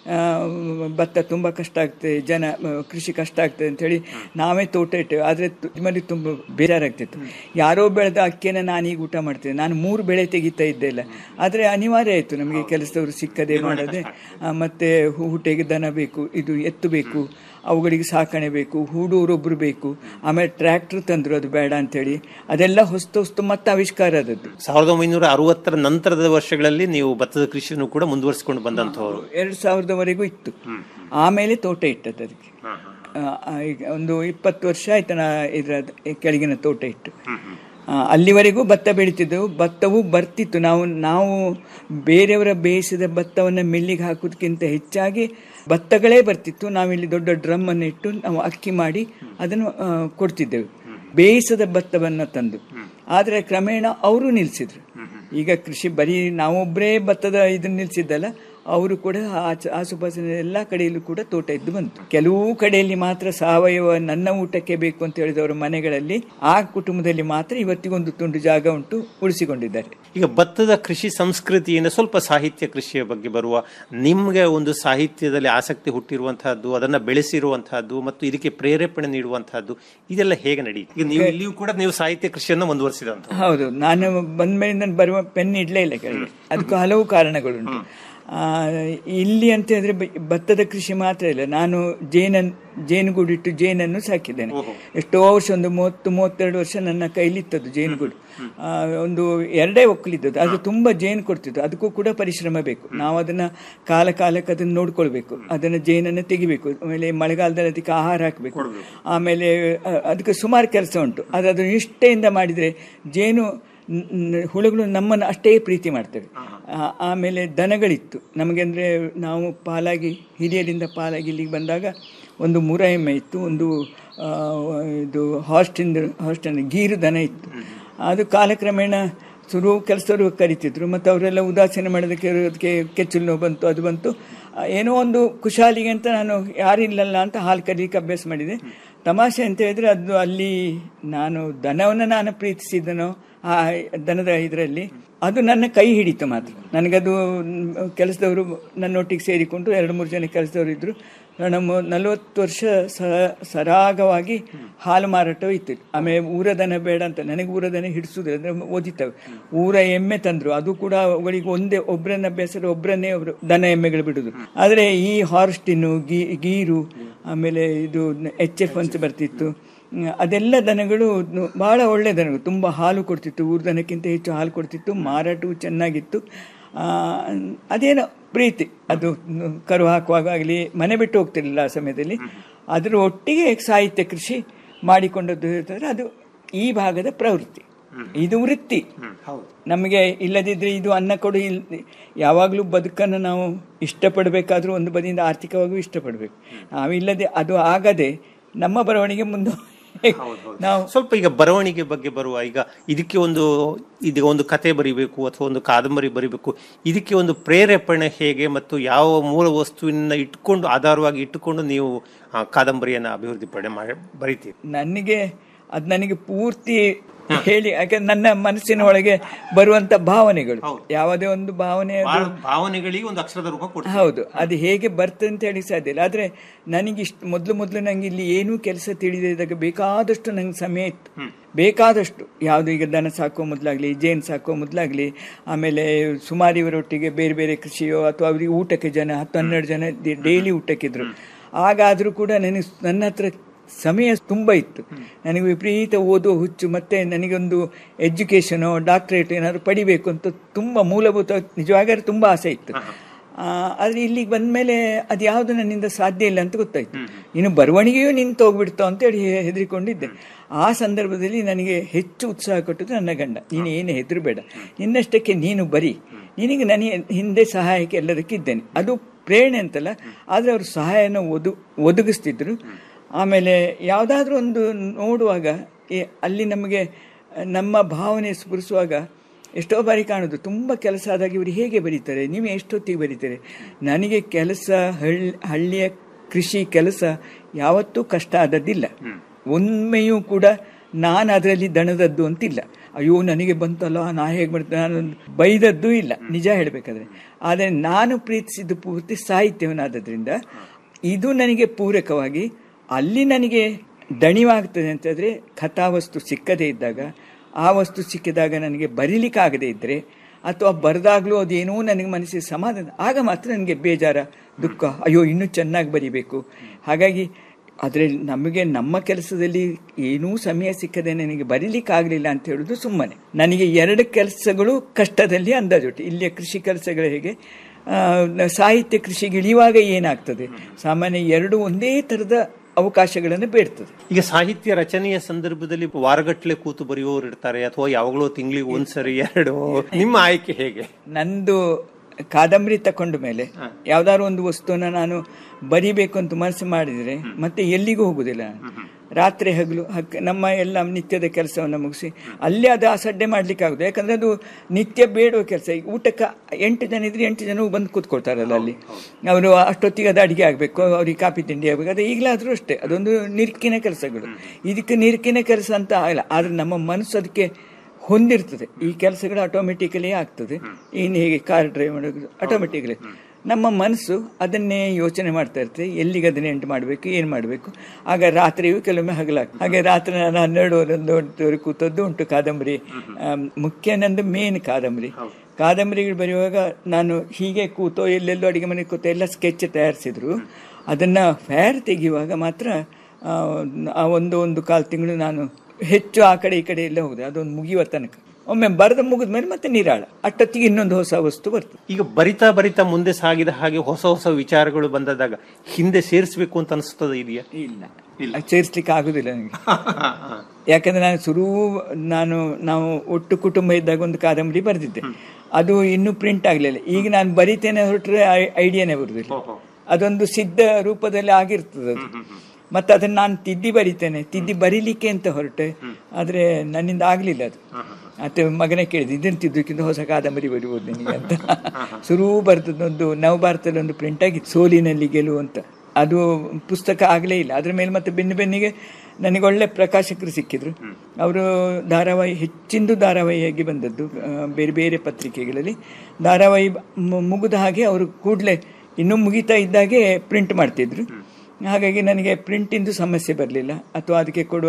ಭತ್ತ ತುಂಬ ಕಷ್ಟ ಆಗ್ತದೆ ಜನ ಆ, ಕೃಷಿ ಕಷ್ಟ ಆಗ್ತದೆ ಅಂತೇಳಿ ನಾವೇ ತೋಟ ಇಟ್ಟೇವೆ ಆದರೆ ನಿಮ್ಮಲ್ಲಿ ತುಂಬ ಬೇಜಾರಾಗ್ತಿತ್ತು ಯಾರೋ ಬೆಳೆದ ಅಕ್ಕಿಯನ್ನು ನಾನೀಗ ಊಟ ಮಾಡ್ತೇನೆ ನಾನು ಮೂರು ಬೆಳೆ ತೆಗಿತಾ ಇದ್ದೆ ಇಲ್ಲ ಆದರೆ ಅನಿವಾರ್ಯ ಆಯಿತು ನಮಗೆ ಕೆಲಸದವರು ಸಿಕ್ಕದೆ ಮಾಡದೆ ಆ, ಮತ್ತೆ ಹುಟ್ಟೆಗೆ ದನ ಬೇಕು ಇದು ಎತ್ತು ಬೇಕು ಅವುಗಳಿಗೆ ಸಾಕಣೆ ಬೇಕು ಹೂಡೋರೊಬ್ರು ಬೇಕು ಆಮೇಲೆ ಟ್ರ್ಯಾಕ್ಟರ್ ತಂದ್ರು ಅದು ಬೇಡ ಅಂತೇಳಿ ಅದೆಲ್ಲ ಹೊಸ್ತು ಹೊಸ್ತು ಮತ್ತೆ ಆವಿಷ್ಕಾರ ಆದದ್ದು ಸಾವಿರದ ಒಂಬೈನೂರ ಅರವತ್ತರ ನಂತರದ ವರ್ಷಗಳಲ್ಲಿ ನೀವು ಭತ್ತದ ಕೃಷಿಯನ್ನು ಕೂಡ ಮುಂದುವರಿಸಿಕೊಂಡು ಬಂದಂತವರು ಎರಡು ಸಾವಿರದವರೆಗೂ ಇತ್ತು ಆಮೇಲೆ ತೋಟ ಇಟ್ಟದ್ದು ಅದಕ್ಕೆ ಆ, ಆ, ಈಗ ಒಂದು ಇಪ್ಪತ್ತು ವರ್ಷ ಆಯ್ತು ನಾ ಇದರ ಕೆಳಗಿನ ತೋಟ ಇಟ್ಟು ಆ, ಅಲ್ಲಿವರೆಗೂ ಭತ್ತ ಬೆಳೀತಿದ್ದೆವು ಭತ್ತವೂ ಬರ್ತಿತ್ತು ನಾವು ನಾವು ಬೇರೆಯವರ ಬೇಯಿಸಿದ ಭತ್ತವನ್ನು ಮಿಲ್ಲಿಗೆ ಹಾಕೋದಕ್ಕಿಂತ ಹೆಚ್ಚಾಗಿ ಭತ್ತಗಳೇ ಬರ್ತಿತ್ತು ನಾವಿಲ್ಲಿ ದೊಡ್ಡ ಡ್ರಮ್ ಅನ್ನು ಇಟ್ಟು ನಾವು ಅಕ್ಕಿ ಮಾಡಿ ಅದನ್ನು ಆ, ಕೊಡ್ತಿದ್ದೆವು ಬೇಯಿಸದ ಭತ್ತವನ್ನು ತಂದು ಆದರೆ ಕ್ರಮೇಣ ಅವರು ನಿಲ್ಲಿಸಿದ್ರು ಈಗ ಕೃಷಿ ಬರೀ ನಾವೊಬ್ಬರೇ ಭತ್ತದ ಇದನ್ನ ನಿಲ್ಸಿದ್ದಲ್ಲ ಅವರು ಕೂಡ ಆಚ- ಆಸುಪಾಸಿನ ಎಲ್ಲ ಕಡೆಯಲ್ಲೂ ಕೂಡ ತೋಟ ಇದ್ದು ಬಂತು ಕೆಲವು ಕಡೆಯಲ್ಲಿ ಮಾತ್ರ ಸಾವಯವ ನನ್ನ ಊಟಕ್ಕೆ ಬೇಕು ಅಂತ ಹೇಳಿದವರ ಮನೆಗಳಲ್ಲಿ ಆ ಕುಟುಂಬದಲ್ಲಿ ಮಾತ್ರ ಇವತ್ತಿಗೊಂದು ತುಂಡು ಜಾಗ ಉಂಟು ಉಳಿಸಿಕೊಂಡಿದ್ದಾರೆ ಈಗ ಭತ್ತದ ಕೃಷಿ ಸಂಸ್ಕೃತಿಯಿಂದ ಸ್ವಲ್ಪ ಸಾಹಿತ್ಯ ಕೃಷಿಯ ಬಗ್ಗೆ ಬರುವ ನಿಮ್ಗೆ ಒಂದು ಸಾಹಿತ್ಯದಲ್ಲಿ ಆಸಕ್ತಿ ಹುಟ್ಟಿರುವಂತಹದ್ದು ಅದನ್ನ ಬೆಳೆಸಿರುವಂತಹದ್ದು ಮತ್ತು ಇದಕ್ಕೆ ಪ್ರೇರೇಪಣೆ ನೀಡುವಂತಹದ್ದು ಇದೆಲ್ಲ ಹೇಗೆ ನಡೆಯುತ್ತೆ ಈಗ ನೀವು ಇಲ್ಲಿಯೂ ಕೂಡ ನೀವು ಸಾಹಿತ್ಯ ಕೃಷಿಯನ್ನು ಮುಂದುವರಿಸಿದಂತ ಹೌದು ನಾನು ಬಂದ ಮೇಲೆ ನಾನು ಬರುವ ಪೆನ್ ಇಡ್ಲೇ ಇಲ್ಲ ಕೆಳಗೆ ಅದಕ್ಕೂ ಹಲವು ಕಾರಣಗಳುಂಟು ಆ, ಇಲ್ಲಿ ಅಂತ ಹೇಳಿದ್ರೆ ಬ- ಭತ್ತದ ಕೃಷಿ ಮಾತ್ರ ಇಲ್ಲ ನಾನು ಜೇನನ್ ಜೇನುಗೂಡಿಟ್ಟು ಜೇನನ್ನು ಸಾಕಿದ್ದೇನೆ ಎಷ್ಟೋ ವರ್ಷ ಒಂದು ಮೂವತ್ತು ಮೂವತ್ತೆರಡು ವರ್ಷ ನನ್ನ ಕೈಲಿತ್ತದು ಜೇನುಗೂಡು ಆ, ಒಂದು ಎರಡೇ ಒಕ್ಕಲಿದ್ದದ್ದು ಅದು ತುಂಬಾ ಜೇನು ಕೊಡ್ತಿತ್ತು ಅದಕ್ಕೂ ಕೂಡ ಪರಿಶ್ರಮ ಬೇಕು ನಾವು ಅದನ್ನ ಕಾಲ ಕಾಲಕ್ಕೆ ಅದನ್ನ ನೋಡ್ಕೊಳ್ಬೇಕು ಅದನ್ನ ಜೇನನ್ನು ತೆಗಿಬೇಕು ಆಮೇಲೆ ಮಳೆಗಾಲದಲ್ಲಿ ಅದಕ್ಕೆ ಆಹಾರ ಹಾಕಬೇಕು ಆಮೇಲೆ ಆ, ಅದಕ್ಕೆ ಸುಮಾರು ಕೆಲಸ ಉಂಟು ಅದು ಅದು ನಿಷ್ಠೆಯಿಂದ ಮಾಡಿದ್ರೆ ಜೇನು ನ್- ನ್- ಹುಳುಗಳು ನಮ್ಮನ್ನು ಅಷ್ಟೇ ಪ್ರೀತಿ ಮಾಡ್ತವೆ ಆ- ಆಮೇಲೆ ದನಗಳಿತ್ತು ನಮಗೆ ಅಂದರೆ ನಾವು ಪಾಲಾಗಿ ಹಿರಿಯರಿಂದ ಪಾಲಾಗಿ ಇಲ್ಲಿಗೆ ಬಂದಾಗ ಒಂದು ಮೂರ ಎಮ್ಮೆ ಇತ್ತು ಒಂದು ಆ, ಇದು ಹಾಸ್ಟಿಂದ ಹಾಸ್ಟಿಂದ ಗೀರು ದನ ಇತ್ತು ಅದು ಕಾಲಕ್ರಮೇಣ ಶುರು ಕೆಲಸದವರು ಕರಿತಿದ್ರು ಮತ್ತು ಅವರೆಲ್ಲ ಉದಾಸೀನ ಮಾಡೋದಕ್ಕೆ ಅದಕ್ಕೆ ಕೆಚ್ಚಲು ನೋವು ಬಂತು ಅದು ಬಂತು ಆ, ಏನೋ ಒಂದು ಖುಷಾಲಿಗೆ ಅಂತ ನಾನು ಯಾರಿಲ್ಲಲ್ಲ ಅಂತ ಹಾಲು ಕರೀಲಿಕ್ಕೆ ಅಭ್ಯಾಸ ಮಾಡಿದೆ ತಮಾಷೆ ಅಂತ ಹೇಳಿದ್ರೆ ಅದು ಅಲ್ಲಿ ನಾನು ದನವನ್ನು ನಾನು ಪ್ರೀತಿಸಿದನೋ ಆ ದನದ ಇದರಲ್ಲಿ ಅದು ನನ್ನ ಕೈ ಹಿಡಿತು ಮಾತ್ರ ನನಗದು ಕೆಲಸದವರು ನನ್ನೊಟ್ಟಿಗೆ ಸೇರಿಕೊಂಡು ಎರಡು ಮೂರು ಜನ ಕೆಲಸದವರು ಇದ್ದರು ನಮ್ಮ ನಲವತ್ತು ವರ್ಷ ಸ ಸರಾಗವಾಗಿ ಹಾಲು ಮಾರಾಟವೂ ಇತ್ತು ಆಮೇಲೆ ಊರ ದನ ಬೇಡ ಅಂತ ನನಗೆ ಊರ ದನ ಹಿಡಿಸುದಿಲ್ಲ ಅಂದರೆ ಓದಿತ್ತವೆ ಊರ ಎಮ್ಮೆ ತಂದರು ಅದು ಕೂಡ ಅವುಗಳಿಗೆ ಒಂದೇ ಒಬ್ಬರನ್ನ ಅಭ್ಯಾಸ ಒಬ್ಬರನ್ನೇ ಒಬ್ರು ದನ ಎಮ್ಮೆಗಳು ಬಿಡುದು ಆದರೆ ಈ ಹಾರ್ಸ್ಟಿನ್ನು ಗೀ ಗೀರು ಆಮೇಲೆ ಇದು ಎಚ್ ಎಫ್ ಅಂತ ಬರ್ತಿತ್ತು ಹ್ಮ್, ಅದೆಲ್ಲ ದನಗಳು ನು- ಬಹಳ ಒಳ್ಳೆ ದನಗಳು ತುಂಬ ಹಾಲು ಕೊಡ್ತಿತ್ತು ಊರ ದನಕ್ಕಿಂತ ಹೆಚ್ಚು ಹಾಲು ಕೊಡ್ತಿತ್ತು ಮಾರಾಟವು ಚೆನ್ನಾಗಿತ್ತು ಆ, ಅದೇನೋ ಪ್ರೀತಿ ಅದು ನು- ಕರು ಹಾಕುವಾಗ ಆಗಲಿ ಮನೆ ಬಿಟ್ಟು ಹೋಗ್ತಿರ್ಲಿಲ್ಲ ಆ ಸಮಯದಲ್ಲಿ ಅದರ ಒಟ್ಟಿಗೆ ಸಾಹಿತ್ಯ ಕೃಷಿ ಮಾಡಿಕೊಂಡದ್ದು ಹೇಳ್ತಾರೆ ಅದು ಈ ಭಾಗದ ಪ್ರವೃತ್ತಿ ಇದು ವೃತ್ತಿ ನಮಗೆ ಇಲ್ಲದಿದ್ರೆ ಇದು ಅನ್ನ ಕೊಡು ಇಲ್ ಯಾವಾಗಲೂ ಬದುಕನ್ನು ನಾವು ಇಷ್ಟಪಡಬೇಕಾದ್ರೂ ಒಂದು ಬದಿಯಿಂದ ಆರ್ಥಿಕವಾಗಿಯೂ ಇಷ್ಟಪಡಬೇಕು ನಾವಿಲ್ಲದೆ ಅದು ಆಗದೆ ನಮ್ಮ ಬರವಣಿಗೆ ಮುಂದೆ ನಾವು ಸ್ವಲ್ಪ ಈಗ ಬರವಣಿಗೆ ಬಗ್ಗೆ ಬರುವ ಈಗ ಇದಕ್ಕೆ ಒಂದು ಇದಕ್ಕೆ ಒಂದು ಕತೆ ಬರಿಬೇಕು ಅಥವಾ ಒಂದು ಕಾದಂಬರಿ ಬರಿಬೇಕು ಇದಕ್ಕೆ ಒಂದು ಪ್ರೇರೇಪಣೆ ಹೇಗೆ ಮತ್ತು ಯಾವ ಮೂಲ ವಸ್ತುವಿನ ಇಟ್ಕೊಂಡು ಆಧಾರವಾಗಿ ಇಟ್ಟುಕೊಂಡು ನೀವು ಆ, ಕಾದಂಬರಿಯನ್ನ ಅಭಿವೃದ್ಧಿ ಪಡೆ ಮಾಡಿ ಬರಿತೀರಿ ನನಗೆ ಅದು ನನಗೆ ಪೂರ್ತಿ ಹೇಳಿ ಯಾಕಂದ್ರೆ ನನ್ನ ಮನಸ್ಸಿನ ಒಳಗೆ ಬರುವಂತ ಭಾವನೆಗಳು ಯಾವುದೇ ಒಂದು ಭಾವನೆ ಅದು- ಬಹಳ ಭಾವನೆಗಳಿಗೆ ಒಂದು ಅಕ್ಷರದ ರೂಪ ಕೊಡ್ತೀರಿ ಹೌದು ಅದು ಹೇಗೆ ಬರ್ತದೆ ಅಂತ ಹೇಳಿ ಸಾಧ್ಯ ಇಲ್ಲ ಆದ್ರೆ ನನಗೆ ಇಷ್ಟು ಮೊದಲು ಮೊದಲು ನಂಗೆ ಇಲ್ಲಿ ಏನೂ ಕೆಲಸ ತಿಳಿದಿದ್ದಾಗ ಬೇಕಾದಷ್ಟು ನಂಗೆ ಸಮಯ ಇತ್ತು ಬೇಕಾದಷ್ಟು ಯಾವುದು ಈಗ ದನ ಸಾಕೋ ಮೊದಲಾಗ್ಲಿ ಜೇನು ಸಾಕೋ ಮೊದಲಾಗ್ಲಿ ಆಮೇಲೆ ಸುಮಾರು ಇವರೊಟ್ಟಿಗೆ ಬೇರೆ ಬೇರೆ ಕೃಷಿಯೋ ಅಥವಾ ಅವರಿಗೆ ಊಟಕ್ಕೆ ಜನ ಹತ್ತು ಹನ್ನೆರಡು ಜನ ಡೈಲಿ ಊಟಕ್ಕಿದ್ರು ಆಗಾದರೂ ಕೂಡ ನನಗೆ ನನ್ನ ಹತ್ರ ಸಮಯ ತುಂಬ ಇತ್ತು ನನಗೆ ವಿಪರೀತ ಓದುವ ಹುಚ್ಚು ಮತ್ತೆ ನನಗೊಂದು ಎಜುಕೇಷನೋ ಡಾಕ್ಟರೇಟ್ ಏನಾದ್ರು ಪಡಿಬೇಕು ಅಂತ ತುಂಬ ಮೂಲಭೂತ ನಿಜವಾಗಾದ್ರೆ ತುಂಬ ಆಸೆ ಇತ್ತು ಆ, ಆದ್ರೆ ಇಲ್ಲಿಗೆ ಬಂದ್ಮೇಲೆ ಅದು ಯಾವುದು ನನ್ನಿಂದ ಸಾಧ್ಯ ಇಲ್ಲ ಅಂತ ಗೊತ್ತಾಯ್ತು ಇನ್ನು ಬರವಣಿಗೆಯೂ ನಿಂತು ಹೋಗ್ಬಿಡ್ತೋ ಅಂತೇಳಿ ಹೆ- ಹೆದರಿಕೊಂಡಿದ್ದೆ ಆ ಸಂದರ್ಭದಲ್ಲಿ ನನಗೆ ಹೆಚ್ಚು ಉತ್ಸಾಹ ಕೊಟ್ಟದ್ದು ನನ್ನ ಗಂಡ ನೀನು ಏನು ಹೆದರಬೇಡ ನಿನ್ನಷ್ಟಕ್ಕೆ ನೀನು ಬರಿ ನಿನಗೆ ನನಗೆ ಹಿಂದೆ ಸಹಾಯಕ್ಕೆ ಎಲ್ಲದಕ್ಕಿದ್ದೇನೆ ಅದು ಪ್ರೇರಣೆ ಅಂತಲ್ಲ ಆದರೆ ಅವರು ಸಹಾಯನ ಒದು ಒದಗಿಸ್ತಿದ್ರು ಆಮೇಲೆ ಯಾವುದಾದ್ರೂ ಒಂದು ನೋಡುವಾಗ ಈ- ಅಲ್ಲಿ ನಮಗೆ ನಮ್ಮ ಭಾವನೆ ಸ್ಫುರಿಸುವಾಗ ಎಷ್ಟೋ ಬಾರಿ ಕಾಣೋದು ತುಂಬ ಕೆಲಸ ಆದಾಗ ಇವರು ಹೇಗೆ ಬರೀತಾರೆ ನೀವು ಎಷ್ಟೊತ್ತಿಗೆ ಬರೀತಾರೆ ನನಗೆ ಕೆಲಸ ಹಳ್ಳಿ ಹಳ್ಳಿಯ ಕೃಷಿ ಕೆಲಸ ಯಾವತ್ತೂ ಕಷ್ಟ ಆದದ್ದಿಲ್ಲ ಒಮ್ಮೆಯೂ ಕೂಡ ನಾನು ಅದರಲ್ಲಿ ದಣದದ್ದು ಅಂತಿಲ್ಲ ಅಯ್ಯೋ ನನಗೆ ಬಂತಲ್ಲ ನಾ ಹೇಗೆ ಮಾಡ್ತೇನೆ ನಾನು ಬೈದದ್ದು ಇಲ್ಲ ನಿಜ ಹೇಳಬೇಕಾದ್ರೆ ಆದರೆ ನಾನು ಪ್ರೀತಿಸಿದ್ದು ಪೂರ್ತಿ ಸಾಹಿತ್ಯವನ್ನಾದ್ದರಿಂದ ಇದು ನನಗೆ ಪೂರಕವಾಗಿ ಅಲ್ಲಿ ನನಗೆ ದಣಿವಾಗ್ತದೆ ಅಂತಂದರೆ ಕಥಾವಸ್ತು ಸಿಕ್ಕದೇ ಇದ್ದಾಗ ಆ ವಸ್ತು ಸಿಕ್ಕಿದಾಗ ನನಗೆ ಬರೀಲಿಕ್ಕಾಗದೇ ಇದ್ದರೆ ಅಥವಾ ಬರೆದಾಗಲೂ ಅದೇನೋ ನನಗೆ ಮನಸ್ಸಿಗೆ ಸಮಾಧಾನ ಆಗ ಮಾತ್ರ ನನಗೆ ಬೇಜಾರ ದುಃಖ ಅಯ್ಯೋ ಇನ್ನೂ ಚೆನ್ನಾಗಿ ಬರಿಬೇಕು ಹಾಗಾಗಿ ಅದರಲ್ಲಿ ನಮಗೆ ನಮ್ಮ ಕೆಲಸದಲ್ಲಿ ಏನೂ ಸಮಯ ಸಿಕ್ಕದೆ ನನಗೆ ಬರೀಲಿಕ್ಕಾಗಲಿಲ್ಲ ಅಂತ ಹೇಳೋದು ಸುಮ್ಮನೆ ನನಗೆ ಎರಡು ಕೆಲಸಗಳು ಕಷ್ಟದಲ್ಲಿ ಅಂದಾಜುಟ್ಟು ಇಲ್ಲಿಯ ಕೃಷಿ ಕೆಲಸಗಳು ಹೇಗೆ ಆ, ಸಾಹಿತ್ಯ ಕೃಷಿಗೆ ಇಳಿಯುವಾಗ ಏನಾಗ್ತದೆ ಸಾಮಾನ್ಯ ಎರಡು ಒಂದೇ ಥರದ ಅವಕಾಶಗಳನ್ನು ಬೇಡ್ತದೆ ಈಗ ಸಾಹಿತ್ಯ ರಚನೆಯ ಸಂದರ್ಭದಲ್ಲಿ ವಾರಗಟ್ಲೆ ಕೂತು ಬರೆಯುವವರು ಇರ್ತಾರೆ ಅಥವಾ ಯಾವಾಗಲೂ ತಿಂಗಳಿಗೆ ಒಂದ್ಸರಿ ಎರಡು ನಿಮ್ಮ ಆಯ್ಕೆ ಹೇಗೆ ನಂದು ಕಾದಂಬರಿ ತಕೊಂಡ ಮೇಲೆ ಯಾವ್ದಾದ್ರು ಒಂದು ವಸ್ತುವನ್ನ ನಾನು ಬರಿಬೇಕು ಅಂತ ಮನಸ್ಸು ಮಾಡಿದರೆ ಮತ್ತೆ ಎಲ್ಲಿಗೂ ಹೋಗುದಿಲ್ಲ ನಾನು. ರಾತ್ರಿ ಹಗಲು ಹಕ್ ನಮ್ಮ ಎಲ್ಲ ನಿತ್ಯದ ಕೆಲಸವನ್ನು ಮುಗಿಸಿ ಅಲ್ಲೇ ಅದು ಅಸಡ್ಡೆ ಮಾಡ್ಲಿಕ್ಕೆ ಆಗುದು ಯಾಕಂದ್ರೆ ಅದು ನಿತ್ಯ ಬೇಡುವ ಕೆಲಸ ಈಗ ಊಟಕ್ಕೆ ಎಂಟು ಜನ ಇದ್ರೆ ಎಂಟು ಜನ ಬಂದು ಕೂತ್ಕೊಳ್ತಾರಲ್ಲ ಅಲ್ಲಿ ಅವರು ಅಷ್ಟೊತ್ತಿಗೆ ಅದು ಅಡಿಗೆ ಆಗಬೇಕು ಅವ್ರಿಗೆ ಕಾಫಿ ತಿಂಡಿ ಆಗಬೇಕು ಅದು ಈಗಲಾದರೂ ಅಷ್ಟೇ ಅದೊಂದು ನಿರ್ಕಿನ ಕೆಲಸಗಳು ಇದಕ್ಕೆ ನಿರ್ಕಿನ ಕೆಲಸ ಅಂತ ಆಗಲ್ಲ ಆದ್ರೆ ನಮ್ಮ ಮನಸ್ಸು ಅದಕ್ಕೆ ಹೊಂದಿರ್ತದೆ ಈ ಕೆಲಸಗಳು ಆಟೋಮೆಟಿಕಲಿ ಆಗ್ತದೆ ಇನ್ನು ಹೇಗೆ ಕಾರ್ ಡ್ರೈವ್ ಮಾಡೋದು ಆಟೋಮೆಟಿಕಲಿ ನಮ್ಮ ಮನಸ್ಸು ಅದನ್ನೇ ಯೋಚನೆ ಮಾಡ್ತಾ ಇರ್ತದೆ ಎಲ್ಲಿಗೆ ಅದನ್ನ ಎಂಟು ಮಾಡಬೇಕು ಏನು ಮಾಡಬೇಕು ಆಗ ರಾತ್ರಿಯೂ ಕೆಲವೊಮ್ಮೆ ಹಗಲಾಗ ಹಾಗೆ ರಾತ್ರಿ ನಾನು ಹನ್ನೆರಡು ಒಂದು ಕೂತದ್ದು ಉಂಟು ಕಾದಂಬರಿ ಆಮ್, ಮುಖ್ಯ ನಂದು ಮೇನ್ ಕಾದಂಬರಿ ಕಾದಂಬರಿಗಳು ಬರೆಯುವಾಗ ನಾನು ಹೀಗೆ ಕೂತೋ ಎಲ್ಲೆಲ್ಲೋ ಅಡಿಗೆ ಮನೆ ಕೂತೋ ಎಲ್ಲ ಸ್ಕೆಚ್ ತಯಾರಿಸಿದ್ರು ಅದನ್ನು ಫೇರ್ ತೆಗೆಯುವಾಗ ಮಾತ್ರ ಆ, ಆ ಒಂದು ಒಂದು ಕಾಲು ತಿಂಗಳು ನಾನು ಹೆಚ್ಚು ಆ ಕಡೆ ಈ ಕಡೆ ಎಲ್ಲ ಹೋಗಿದೆ ಅದೊಂದು ಮುಗಿಯುವ ತನಕ ಒಮ್ಮೆ ಬರೆದ ಮುಗಿದ ಮೇಲೆ ಮತ್ತೆ ನಿರಾಳ ಅಷ್ಟೊತ್ತಿಗೆ ಇನ್ನೊಂದು ಹೊಸ ವಸ್ತು ಬರ್ತದೆ ಈಗ ಬರಿತಾ ಬರಿತಾ ಮುಂದೆ ಸಾಗಿದ ಹಾಗೆ ಹೊಸ ಹೊಸ ವಿಚಾರಗಳು ಬಂದದಾಗ ಹಿಂದೆ ಸೇರಿಸಬೇಕು ಅಂತ ಅನಿಸ್ತದೆ ಇದೆಯಾ ಇಲ್ಲ ಇಲ್ಲ ಸೇರಿಸ್ಲಿಕ್ಕೆ ಆಗುದಿಲ್ಲ ನನಗೆ ಯಾಕಂದ್ರೆ ನಾನು ಶುರು ನಾನು ನಾವು ಒಟ್ಟು ಕುಟುಂಬ ಇದ್ದಾಗ ಒಂದು ಕಾದಂಬರಿ ಬರೆದಿದ್ದೆ ಅದು ಇನ್ನೂ ಪ್ರಿಂಟ್ ಆಗಲಿಲ್ಲ ಈಗ ನಾನು ಬರಿತೇನೆ ಹೊರಟ್ರೆ ಐಡಿಯಾನೇ ಬರುದಿಲ್ಲ ಅದೊಂದು ಸಿದ್ಧ ರೂಪದಲ್ಲಿ ಆಗಿರ್ತದೆ ಅದು ಮತ್ತೆ ಅದನ್ನ ನಾನು ತಿದ್ದಿ ಬರಿತೇನೆ ತಿದ್ದಿ ಬರೀಲಿಕ್ಕೆ ಅಂತ ಹೊರಟೆ ಆದ್ರೆ ನನ್ನಿಂದ ಆಗ್ಲಿಲ್ಲ ಅದು ಮತ್ತೆ ಮಗನೇ ಕೇಳಿದೆ ಇದನ್ನ ತಿದ್ದಕ್ಕಿಂತ ಹೊಸ ಕಾದಂಬರಿ ಬರಿಬೋದು ನಿನಗೆ ಅಂತ ಶುರು ಬರ್ತದೊಂದು ನವಭಾರತದಲ್ಲಿ ಒಂದು ಪ್ರಿಂಟ್ ಆಗಿತ್ತು ಸೋಲಿನಲ್ಲಿ ಗೆಲುವು ಅಂತ ಅದು ಪುಸ್ತಕ ಆಗಲೇ ಇಲ್ಲ ಅದ್ರ ಮೇಲೆ ಮತ್ತೆ ಬೆನ್ನು ಬೆನ್ನಿಗೆ ನನಗೆ ಒಳ್ಳೆ ಪ್ರಕಾಶಕರು ಸಿಕ್ಕಿದ್ರು ಅವರು ಧಾರಾವಾಹಿ ಹೆಚ್ಚಿಂದು ಧಾರಾವಾಹಿಯಾಗಿ ಬಂದದ್ದು ಆ, ಬೇರೆ ಬೇರೆ ಪತ್ರಿಕೆಗಳಲ್ಲಿ ಧಾರಾವಾಹಿ ಮು- ಮುಗಿದ ಹಾಗೆ ಅವರು ಕೂಡಲೇ ಇನ್ನೂ ಮುಗಿತಾ ಇದ್ದಾಗೆ ಪ್ರಿಂಟ್ ಮಾಡ್ತಿದ್ರು ಹಾಗಾಗಿ ನನಗೆ ಪ್ರಿಂಟಿಂದು ಸಮಸ್ಯೆ ಬರಲಿಲ್ಲ ಅಥವಾ ಅದಕ್ಕೆ ಕೊಡುವ